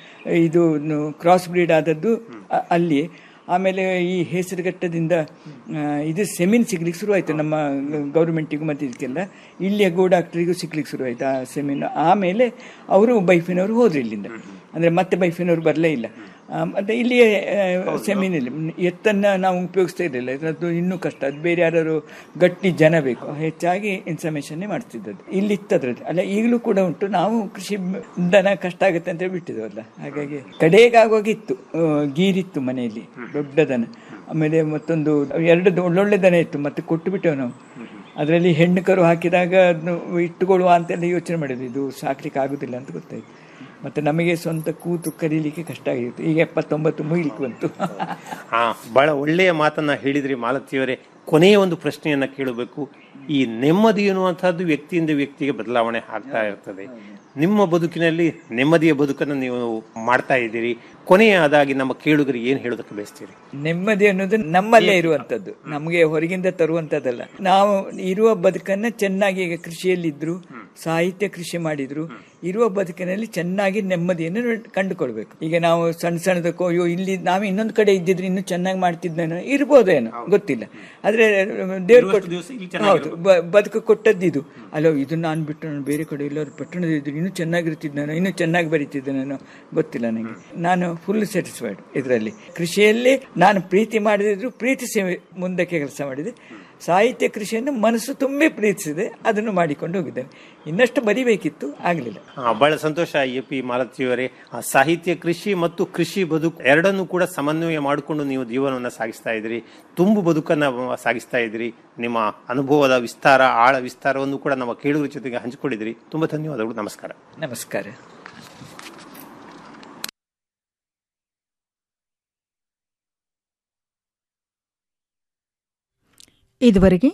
ಇದು ಕ್ರಾಸ್ ಬ್ರೀಡ್ ಆದದ್ದು ಅ- ಅಲ್ಲಿ ಆಮೇಲೆ ಈ ಹೆಸರುಘಟ್ಟದಿಂದ ಆ, ಇದು ಸೆಮಿನ್ ಸಿಗ್ಲಿಕ್ಕೆ ಶುರುವಾಯಿತು ನಮ್ಮ ಗೌರ್ಮೆಂಟಿಗೂ ಮತ್ತು ಇದಕ್ಕೆಲ್ಲ ಇಲ್ಲಿಯ ಗೋ ಡಾಕ್ಟ್ರಿಗೂ ಸಿಗ್ಲಿಕ್ಕೆ ಶುರುವಾಯಿತು ಆ ಸೆಮಿನ್ ಆಮೇಲೆ ಅವರು ಬೈಫಿನವರು ಹೋದ್ರು ಇಲ್ಲಿಂದ ಅಂದರೆ ಮತ್ತೆ ಬೈಫಿನವರು ಬರಲೇ ಇಲ್ಲ ಆ, ಮತ್ತೆ ಇಲ್ಲಿಯೇ ಆ, ಸೆಮಿನಲ್ಲಿ ಎತ್ತನ್ನು ನಾವು ಉಪಯೋಗಿಸ್ತಾ ಇರಲಿಲ್ಲ ಇದರದ್ದು ಇನ್ನೂ ಕಷ್ಟ ಅದು ಬೇರೆ ಯಾರು ಗಟ್ಟಿ ಜನ ಬೇಕು ಹೆಚ್ಚಾಗಿ ಇನ್ಫಾರ್ಮೇಷನ್ನೇ ಮಾಡ್ತಿದ್ದದ್ದು ಇಲ್ಲಿ ಇತ್ತದ್ರದ್ದು ಅಲ್ಲ ಈಗಲೂ ಕೂಡ ಉಂಟು ನಾವು ಕೃಷಿ ದನ ಕಷ್ಟ ಆಗುತ್ತೆ ಅಂತ ಬಿಟ್ಟಿದ್ದೇವಲ್ಲ ಹಾಗಾಗಿ ಕಡೆಗಾಗೋಗಿತ್ತು ಆ, ಗೀರಿತ್ತು ಮನೆಯಲ್ಲಿ ದೊಡ್ಡ ದನ ಆಮೇಲೆ ಮತ್ತೊಂದು ಎರಡು ದ- ಒಳ್ಳೊಳ್ಳೆ ದನ ಇತ್ತು ಮತ್ತೆ ಕೊಟ್ಟು ಬಿಟ್ಟೆವು ನಾವು ಅದರಲ್ಲಿ ಹೆಣ್ಣು ಕರು ಹಾಕಿದಾಗ ಅದನ್ನು ಇಟ್ಟುಕೊಳ್ಳುವ ಅಂತೆಲ್ಲ ಯೋಚನೆ ಮಾಡಿದ್ವಿ ಇದು ಸಾಕ್ಲಿಕ್ಕೆ ಆಗುದಿಲ್ಲ ಅಂತ ಗೊತ್ತಾಯ್ತು ಮತ್ತೆ ನಮಗೆ ಸ್ವಂತ ಕೂತು ಕರೀಲಿಕ್ಕೆ ಕಷ್ಟ ಆಗಿತ್ತು ಈಗ ಎಪ್ಪತ್ತೊಂಬತ್ತು ಮುಗಿಲಿಕ್ಕೆ ಬಂತು ಹಾ ಬಹಳ ಒಳ್ಳೆಯ ಮಾತನ್ನ ಹೇಳಿದ್ರಿ ಮಾಲತಿಯವರೇ ಕೊನೆಯ ಒಂದು ಪ್ರಶ್ನೆಯನ್ನ ಕೇಳಬೇಕು ಈ ನೆಮ್ಮದಿ ಎನ್ನುವಂತಹದ್ದು ವ್ಯಕ್ತಿಯಿಂದ ವ್ಯಕ್ತಿಗೆ ಬದಲಾವಣೆ ಆಗ್ತಾ ಇರ್ತದೆ ನಿಮ್ಮ ಬದುಕಿನಲ್ಲಿ ನೆಮ್ಮದಿಯ ಬದುಕನ್ನು ನೀವು ಮಾಡ್ತಾ ಇದ್ದೀರಿ ಕೊನೆಯದಾಗಿ ನಮ್ಮ ಕೇಳುಗರಿಗೆ ಏನ್ ಹೇಳೋದಕ್ಕೆ ಬಯಸ್ತೀರಿ ನೆಮ್ಮದಿ ಅನ್ನೋದು ನಮ್ಮಲ್ಲೇ ಇರುವಂತದ್ದು ನಮಗೆ ಹೊರಗಿಂದ ತರುವಂತದ್ದಲ್ಲ ನಾವು ಇರುವ ಬದುಕನ್ನ ಚೆನ್ನಾಗಿ ಈಗ ಕೃಷಿಯಲ್ಲಿದ್ರು ಸಾಹಿತ್ಯ ಕೃಷಿ ಮಾಡಿದ್ರು ಇರುವ ಬದುಕಿನಲ್ಲಿ ಚೆನ್ನಾಗಿ ನೆಮ್ಮದಿಯನ್ನು ಕಂಡುಕೊಳ್ಬೇಕು ಈಗ ನಾವು ಸಣ್ಣ ಸಣ್ಣದಕ್ಕೋ ಅಯ್ಯೋ ಇಲ್ಲಿ ನಾವು ಇನ್ನೊಂದು ಕಡೆ ಇದ್ದಿದ್ರೆ ಇನ್ನೂ ಚೆನ್ನಾಗಿ ಮಾಡ್ತಿದ್ದೇನೋ ಇರ್ಬೋದೇನೋ ಗೊತ್ತಿಲ್ಲ ಆದ್ರೆ ದೇವ್ರು ಕೊಟ್ಟು ಹೌದು ಬ- ಬದುಕು ಕೊಟ್ಟದ್ದು ಇದು ಅಲ್ಲೋ ಇದು ನಾನು ಬಿಟ್ಟು ನಾನು ಬೇರೆ ಕಡೆ ಎಲ್ಲರೂ ಪಟ್ಟಣದ ಇದ್ರು ಇನ್ನೂ ಚೆನ್ನಾಗಿರ್ತಿದ್ದಾನೋ ಇನ್ನೂ ಚೆನ್ನಾಗಿ ಬರೀತಿದ್ದಾನೋ ಗೊತ್ತಿಲ್ಲ ನನಗೆ ನಾನು ಫುಲ್ ಸ್ಯಾಟಿಸ್ಫೈಡ್ ಇದರಲ್ಲಿ ಕೃಷಿಯಲ್ಲಿ ನಾನು ಪ್ರೀತಿ ಮಾಡದಿದ್ರು ಪ್ರೀತಿ ಸೇವೆ ಮುಂದಕ್ಕೆ ಕೆಲಸ ಮಾಡಿದೆ ಸಾಹಿತ್ಯ ಕೃಷಿಯನ್ನು ಮನಸ್ಸು ತುಂಬಿ ಪ್ರೀತಿಸಿದೆ ಅದನ್ನು ಮಾಡಿಕೊಂಡು ಹೋಗಿದ್ದೇನೆ ಇನ್ನಷ್ಟು ಬರಿಬೇಕಿತ್ತು ಆಗಲಿಲ್ಲ ಆ, ಬಹಳ ಸಂತೋಷ ಎ ಪಿ ಮಾಲತಿಯವರೇ ಆ, ಸಾಹಿತ್ಯ ಕೃಷಿ ಮತ್ತು ಕೃಷಿ ಬದುಕು ಎರಡನ್ನೂ ಕೂಡ ಸಮನ್ವಯ ಮಾಡಿಕೊಂಡು ನೀವು ಜೀವನವನ್ನು ಸಾಗಿಸ್ತಾ ಇದ್ದೀರಿ ತುಂಬು ಬದುಕನ್ನ ಸಾಗಿಸ್ತಾ ಇದ್ದೀರಿ ನಿಮ್ಮ ಅನುಭವದ ವಿಸ್ತಾರ ಆಳ ವಿಸ್ತಾರವನ್ನು ಕೂಡ ನಮ್ಮ ಕೇಳುಗರ ಜೊತೆಗೆ ಹಂಚಿಕೊಂಡಿದ್ದೀರಿ ತುಂಬಾ ಧನ್ಯವಾದಗಳು ನಮಸ್ಕಾರ ನಮಸ್ಕಾರ ಇದುವರೆಗೆ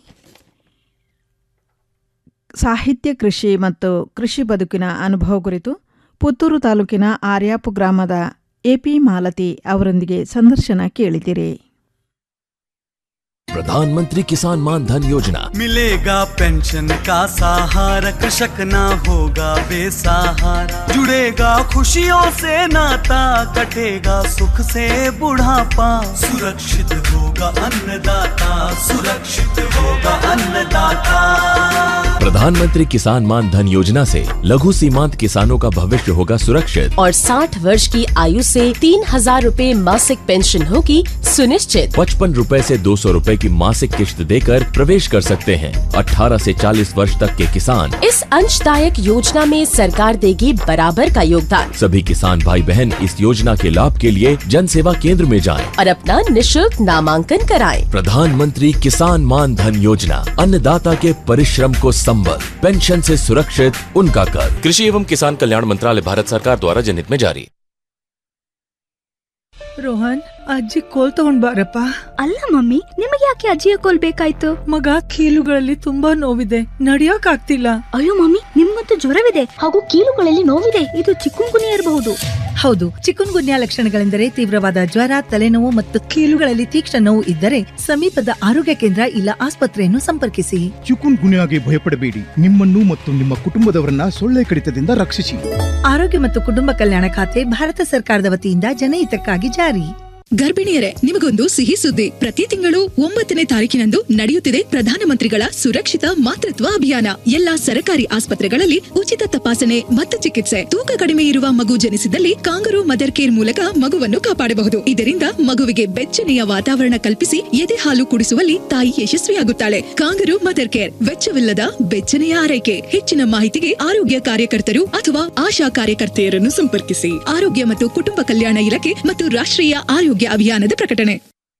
ಸಾಹಿತ್ಯ ಕೃಷಿ ಮತ್ತು ಕೃಷಿ ಬದುಕಿನ ಅನುಭವ ಕುರಿತು ಪುತ್ತೂರು ತಾಲೂಕಿನ ಆರ್ಯಾಪು ಗ್ರಾಮದ ಎಪಿ ಮಾಲತಿ ಅವರೊಂದಿಗೆ ಸಂದರ್ಶನ ಕೇಳಿದಿರಿ प्रधानमंत्री किसान मान धन योजना मिलेगा पेंशन का सहारा कृषक ना होगा बेसहारा जुड़ेगा खुशियों से नाता कटेगा सुख से बुढ़ापा सुरक्षित होगा अन्नदाता सुरक्षित होगा अन्नदाता प्रधानमंत्री किसान मान धन योजना से लघु सीमांत किसानों का भविष्य होगा सुरक्षित और 60 वर्ष की आयु से तीन हजार रूपए मासिक पेंशन होगी सुनिश्चित पचपन रूपए ऐसी दो सौ रूपए की मासिक किश्त देकर प्रवेश कर सकते हैं 18 से 40 वर्ष तक के किसान इस अंशदायक योजना में सरकार देगी बराबर का योगदान सभी किसान भाई बहन इस योजना के लाभ के लिए जन सेवा केंद्र में जाएं। और अपना निशुल्क नामांकन कराएं। प्रधानमंत्री किसान मान धन योजना अन्नदाता के परिश्रम को संबल पेंशन से सुरक्षित उनका कर कृषि एवं किसान कल्याण मंत्रालय भारत सरकार द्वारा जनहित में जारी ರೋಹನ್ ಅಜ್ಜಿ ಕೋಲ್ ತಗೊಂಡ್ ಬಾರಪ್ಪ ಅಲ್ಲ ಮಮ್ಮಿ ನಿಮಗೆ ಯಾಕೆ ಅಜ್ಜಿಯ ಕೋಲ್ ಬೇಕಾಯ್ತು ಮಗ ಕೀಲುಗಳಲ್ಲಿ ತುಂಬಾ ನೋವಿದೆ ನಡಿಯಕ್ ಆಗ್ತಿಲ್ಲ ಅಯ್ಯೋ ಮಮ್ಮಿ ನಿಮ್ಗಂತೂ ಜ್ವರವಿದೆ ಹಾಗೂ ಕೀಲುಗಳಲ್ಲಿ ನೋವಿದೆ ಇದು ಚಿಕ್ಕುಂಗುನಿಯ ಇರಬಹುದು ಹೌದು ಚಿಕನ್ ಗುನ್ಯಾ ಲಕ್ಷಣಗಳೆಂದರೆ ತೀವ್ರವಾದ ಜ್ವರ ತಲೆನೋವು ಮತ್ತು ಕೀಲುಗಳಲ್ಲಿ ತೀಕ್ಷ್ಣ ನೋವು ಇದ್ದರೆ ಸಮೀಪದ ಆರೋಗ್ಯ ಕೇಂದ್ರ ಇಲ್ಲ ಆಸ್ಪತ್ರೆಯನ್ನು ಸಂಪರ್ಕಿಸಿ ಚಿಕುನ್ ಗುನ್ಯಾಗೆ ಭಯಪಡಬೇಡಿ ನಿಮ್ಮನ್ನು ಮತ್ತು ನಿಮ್ಮ ಕುಟುಂಬದವರನ್ನ ಸೊಳ್ಳೆ ಕಡಿತದಿಂದ ರಕ್ಷಿಸಿ ಆರೋಗ್ಯ ಮತ್ತು ಕುಟುಂಬ ಕಲ್ಯಾಣ ಖಾತೆ ಭಾರತ ಸರ್ಕಾರದ ವತಿಯಿಂದ ಜನಹಿತಕ್ಕಾಗಿ ಜಾರಿ ಗರ್ಭಿಣಿಯರೇ ನಿಮಗೊಂದು ಸಿಹಿ ಸುದ್ದಿ ಪ್ರತಿ ತಿಂಗಳು ಒಂಬತ್ತನೇ ತಾರೀಕಿನಂದು ನಡೆಯುತ್ತಿದೆ ಪ್ರಧಾನಮಂತ್ರಿಗಳ ಸುರಕ್ಷಿತ ಮಾತೃತ್ವ ಅಭಿಯಾನ ಎಲ್ಲಾ ಸರ್ಕಾರಿ ಆಸ್ಪತ್ರೆಗಳಲ್ಲಿ ಉಚಿತ ತಪಾಸಣೆ ಮತ್ತು ಚಿಕಿತ್ಸೆ ತೂಕ ಕಡಿಮೆ ಇರುವ ಮಗು ಜನಿಸಿದಲ್ಲಿ ಕಾಂಗರು ಮದರ್ ಕೇರ್ ಮೂಲಕ ಮಗುವನ್ನು ಕಾಪಾಡಬಹುದು ಇದರಿಂದ ಮಗುವಿಗೆ ಬೆಚ್ಚನೆಯ ವಾತಾವರಣ ಕಲ್ಪಿಸಿ ಎದೆ ಹಾಲು ಕುಡಿಸುವಲ್ಲಿ ತಾಯಿ ಯಶಸ್ವಿಯಾಗುತ್ತಾಳೆ ಕಾಂಗರು ಮದರ್ ಕೇರ್ ವೆಚ್ಚವಿಲ್ಲದ ಬೆಚ್ಚನೆಯ ಆರೈಕೆ ಹೆಚ್ಚಿನ ಮಾಹಿತಿಗೆ ಆರೋಗ್ಯ ಕಾರ್ಯಕರ್ತರು ಅಥವಾ ಆಶಾ ಕಾರ್ಯಕರ್ತೆಯರನ್ನು ಸಂಪರ್ಕಿಸಿ ಆರೋಗ್ಯ ಮತ್ತು ಕುಟುಂಬ ಕಲ್ಯಾಣ ಇಲಾಖೆ ಮತ್ತು ರಾಷ್ಟ್ರೀಯ ಆರೋಗ್ಯ ಅಭಿಯಾನದ ಪ್ರಕಟಣೆ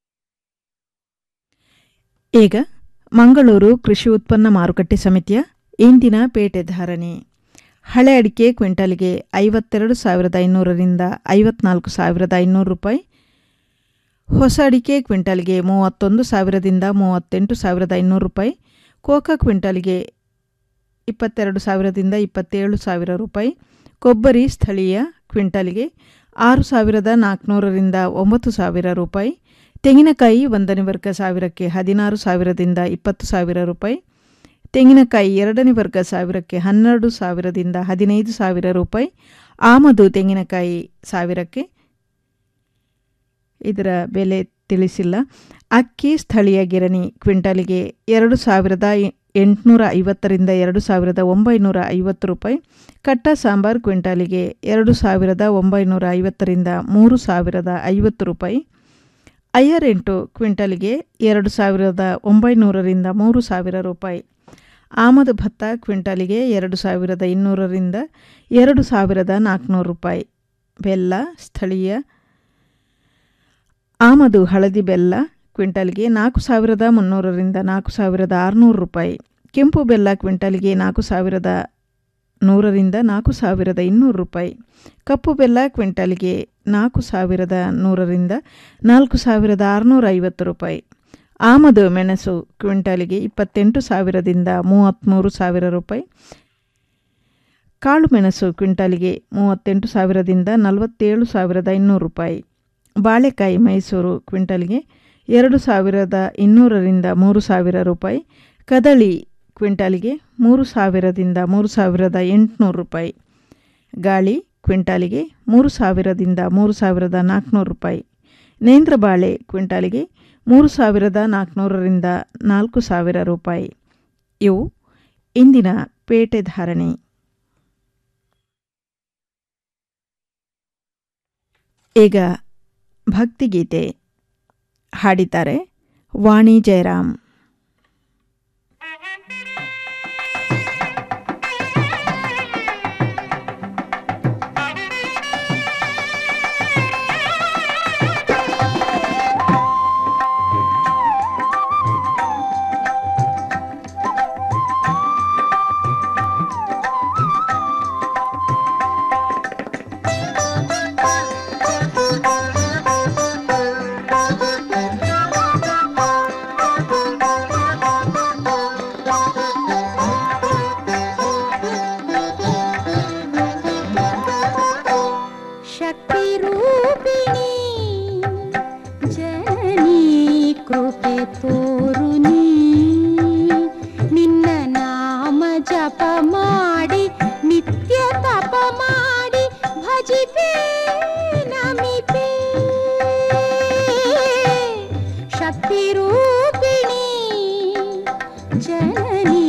ಈಗ ಮಂಗಳೂರು ಕೃಷಿ ಉತ್ಪನ್ನ ಮಾರುಕಟ್ಟೆ ಸಮಿತಿಯ ಇಂದಿನ ಪೇಟೆ ಧಾರಣೆ ಹಳೆ ಅಡಿಕೆ ಕ್ವಿಂಟಲ್ಗೆ ಐವತ್ತೆರಡು ಸಾವಿರದ ಐನೂರರಿಂದ ಐವತ್ನಾಲ್ಕು ಸಾವಿರದ ಐನೂರು ರೂಪಾಯಿ ಹೊಸ ಅಡಿಕೆ ಕ್ವಿಂಟಲ್ಗೆ ಮೂವತ್ತೊಂದು ಸಾವಿರದಿಂದ ಮೂವತ್ತೆಂಟು ಸಾವಿರದ ಐನೂರು ರೂಪಾಯಿ ಕೋಕಾ ಕ್ವಿಂಟಲ್ಗೆ ಇಪ್ಪತ್ತೆರಡು ಸಾವಿರದಿಂದ ಇಪ್ಪತ್ತೇಳು ಸಾವಿರ ರೂಪಾಯಿ ಕೊಬ್ಬರಿ ಸ್ಥಳೀಯ ಕ್ವಿಂಟಲ್ಗೆ ಆರು ಸಾವಿರದ ನಾಲ್ಕುನೂರರಿಂದ ಒಂಬತ್ತು ಸಾವಿರ ರೂಪಾಯಿ ತೆಂಗಿನಕಾಯಿ ಒಂದನೇ ವರ್ಗ ಸಾವಿರಕ್ಕೆ ಹದಿನಾರು ಸಾವಿರದಿಂದ ಇಪ್ಪತ್ತು ಸಾವಿರ ರೂಪಾಯಿ ತೆಂಗಿನಕಾಯಿ ಎರಡನೇ ವರ್ಗ ಸಾವಿರಕ್ಕೆ ಹನ್ನೆರಡು ಸಾವಿರದಿಂದ ಹದಿನೈದು ಸಾವಿರ ರೂಪಾಯಿ ಆಮದು ತೆಂಗಿನಕಾಯಿ ಸಾವಿರಕ್ಕೆ ಇದರ ಬೆಲೆ ತಿಳಿಸಿಲ್ಲ ಅಕ್ಕಿ ಸ್ಥಳೀಯ ಗಿರಣಿ ಕ್ವಿಂಟಲ್ಗೆ ಎರಡು ಸಾವಿರದ ಎಂಟುನೂರ ಐವತ್ತರಿಂದ ಎರಡು ಸಾವಿರದ ಒಂಬೈನೂರ ಐವತ್ತು ರೂಪಾಯಿ ಕಟ್ಟ ಸಾಂಬಾರ್ ಕ್ವಿಂಟಾಲಿಗೆ ಎರಡು ಸಾವಿರದ ಒಂಬೈನೂರ ಐವತ್ತರಿಂದ ಮೂರು ಸಾವಿರದ ಐವತ್ತು ರೂಪಾಯಿ ಐಆರ್ ಎಂಟು ಕ್ವಿಂಟಲ್ಗೆ ಎರಡು ಸಾವಿರದ ಒಂಬೈನೂರರಿಂದ ಮೂರು ಸಾವಿರ ರೂಪಾಯಿ ಆಮದು ಭತ್ತ ಕ್ವಿಂಟಲ್ಗೆ ಎರಡು ಸಾವಿರದ ಇನ್ನೂರರಿಂದ ಎರಡು ಸಾವಿರದ ನಾಲ್ಕುನೂರು ರೂಪಾಯಿ ಬೆಲ್ಲ ಸ್ಥಳೀಯ ಆಮದು ಹಳದಿ ಬೆಲ್ಲ ಕ್ವಿಂಟಲ್ಗೆ ನಾಲ್ಕು ಸಾವಿರದ ಮುನ್ನೂರರಿಂದ ನಾಲ್ಕು ಸಾವಿರದ ಆರುನೂರು ರೂಪಾಯಿ ಕೆಂಪು ಬೆಲ್ಲ ಕ್ವಿಂಟಲ್ಗೆ ನಾಲ್ಕು ಸಾವಿರದ ನೂರರಿಂದ ನಾಲ್ಕು ಸಾವಿರದ ಇನ್ನೂರು ರೂಪಾಯಿ ಕಪ್ಪು ಬೆಲ್ಲ ಕ್ವಿಂಟಲ್ಗೆ ನಾಲ್ಕು ಸಾವಿರದ ನೂರರಿಂದ ನಾಲ್ಕು ಸಾವಿರದ ಆರುನೂರ ಐವತ್ತು ರೂಪಾಯಿ ಆಮದು ಮೆಣಸು ಕ್ವಿಂಟಲ್ಗೆ ಇಪ್ಪತ್ತೆಂಟು ಸಾವಿರದಿಂದ ಮೂವತ್ತ್ಮೂರು ಸಾವಿರ ರೂಪಾಯಿ ಕಾಳು ಮೆಣಸು ಕ್ವಿಂಟಲ್ಗೆ ಮೂವತ್ತೆಂಟು ಸಾವಿರದಿಂದ ನಲವತ್ತೇಳು ಸಾವಿರದ ಇನ್ನೂರು ರೂಪಾಯಿ ಬಾಳೆಕಾಯಿ ಮೈಸೂರು ಕ್ವಿಂಟಲ್ಗೆ ಎರಡು ಸಾವಿರದ ಇನ್ನೂರರಿಂದ ಮೂರು ಸಾವಿರ ರೂಪಾಯಿ ಕದಳಿ ಕ್ವಿಂಟಾಲಿಗೆ ಮೂರು ಸಾವಿರದಿಂದ ಮೂರು ಸಾವಿರದ ಎಂಟುನೂರು ರೂಪಾಯಿ ಗಾಳಿ ಕ್ವಿಂಟಾಲಿಗೆ ಮೂರು ಸಾವಿರದಿಂದ ಮೂರು ಸಾವಿರದ ನಾಲ್ಕುನೂರು ರೂಪಾಯಿ ನೇಂದ್ರ ಬಾಳೆ ಕ್ವಿಂಟಾಲಿಗೆ ಮೂರು ಸಾವಿರದ ನಾಲ್ಕುನೂರರಿಂದ ನಾಲ್ಕು ಸಾವಿರ ರೂಪಾಯಿ ಇವು ಇಂದಿನ ಪೇಟೆ ಧಾರಣೆ ಈಗ ಭಕ್ತಿಗೀತೆ ಹಾಡಿದ್ದಾರೆ ವಾಣಿ ಜಯರಾಮ್ ಕೃಪೆ ತೋರು ನೀ ನಿನ್ನ ನಾಮ ಜಪ ಮಾಡಿ ನಿತ್ಯ ತಪ ಮಾಡಿ ಭಜಿಪೆ ನಮಿಪೆ ಶಕ್ತಿ ರೂಪಿಣಿ ಜನನಿ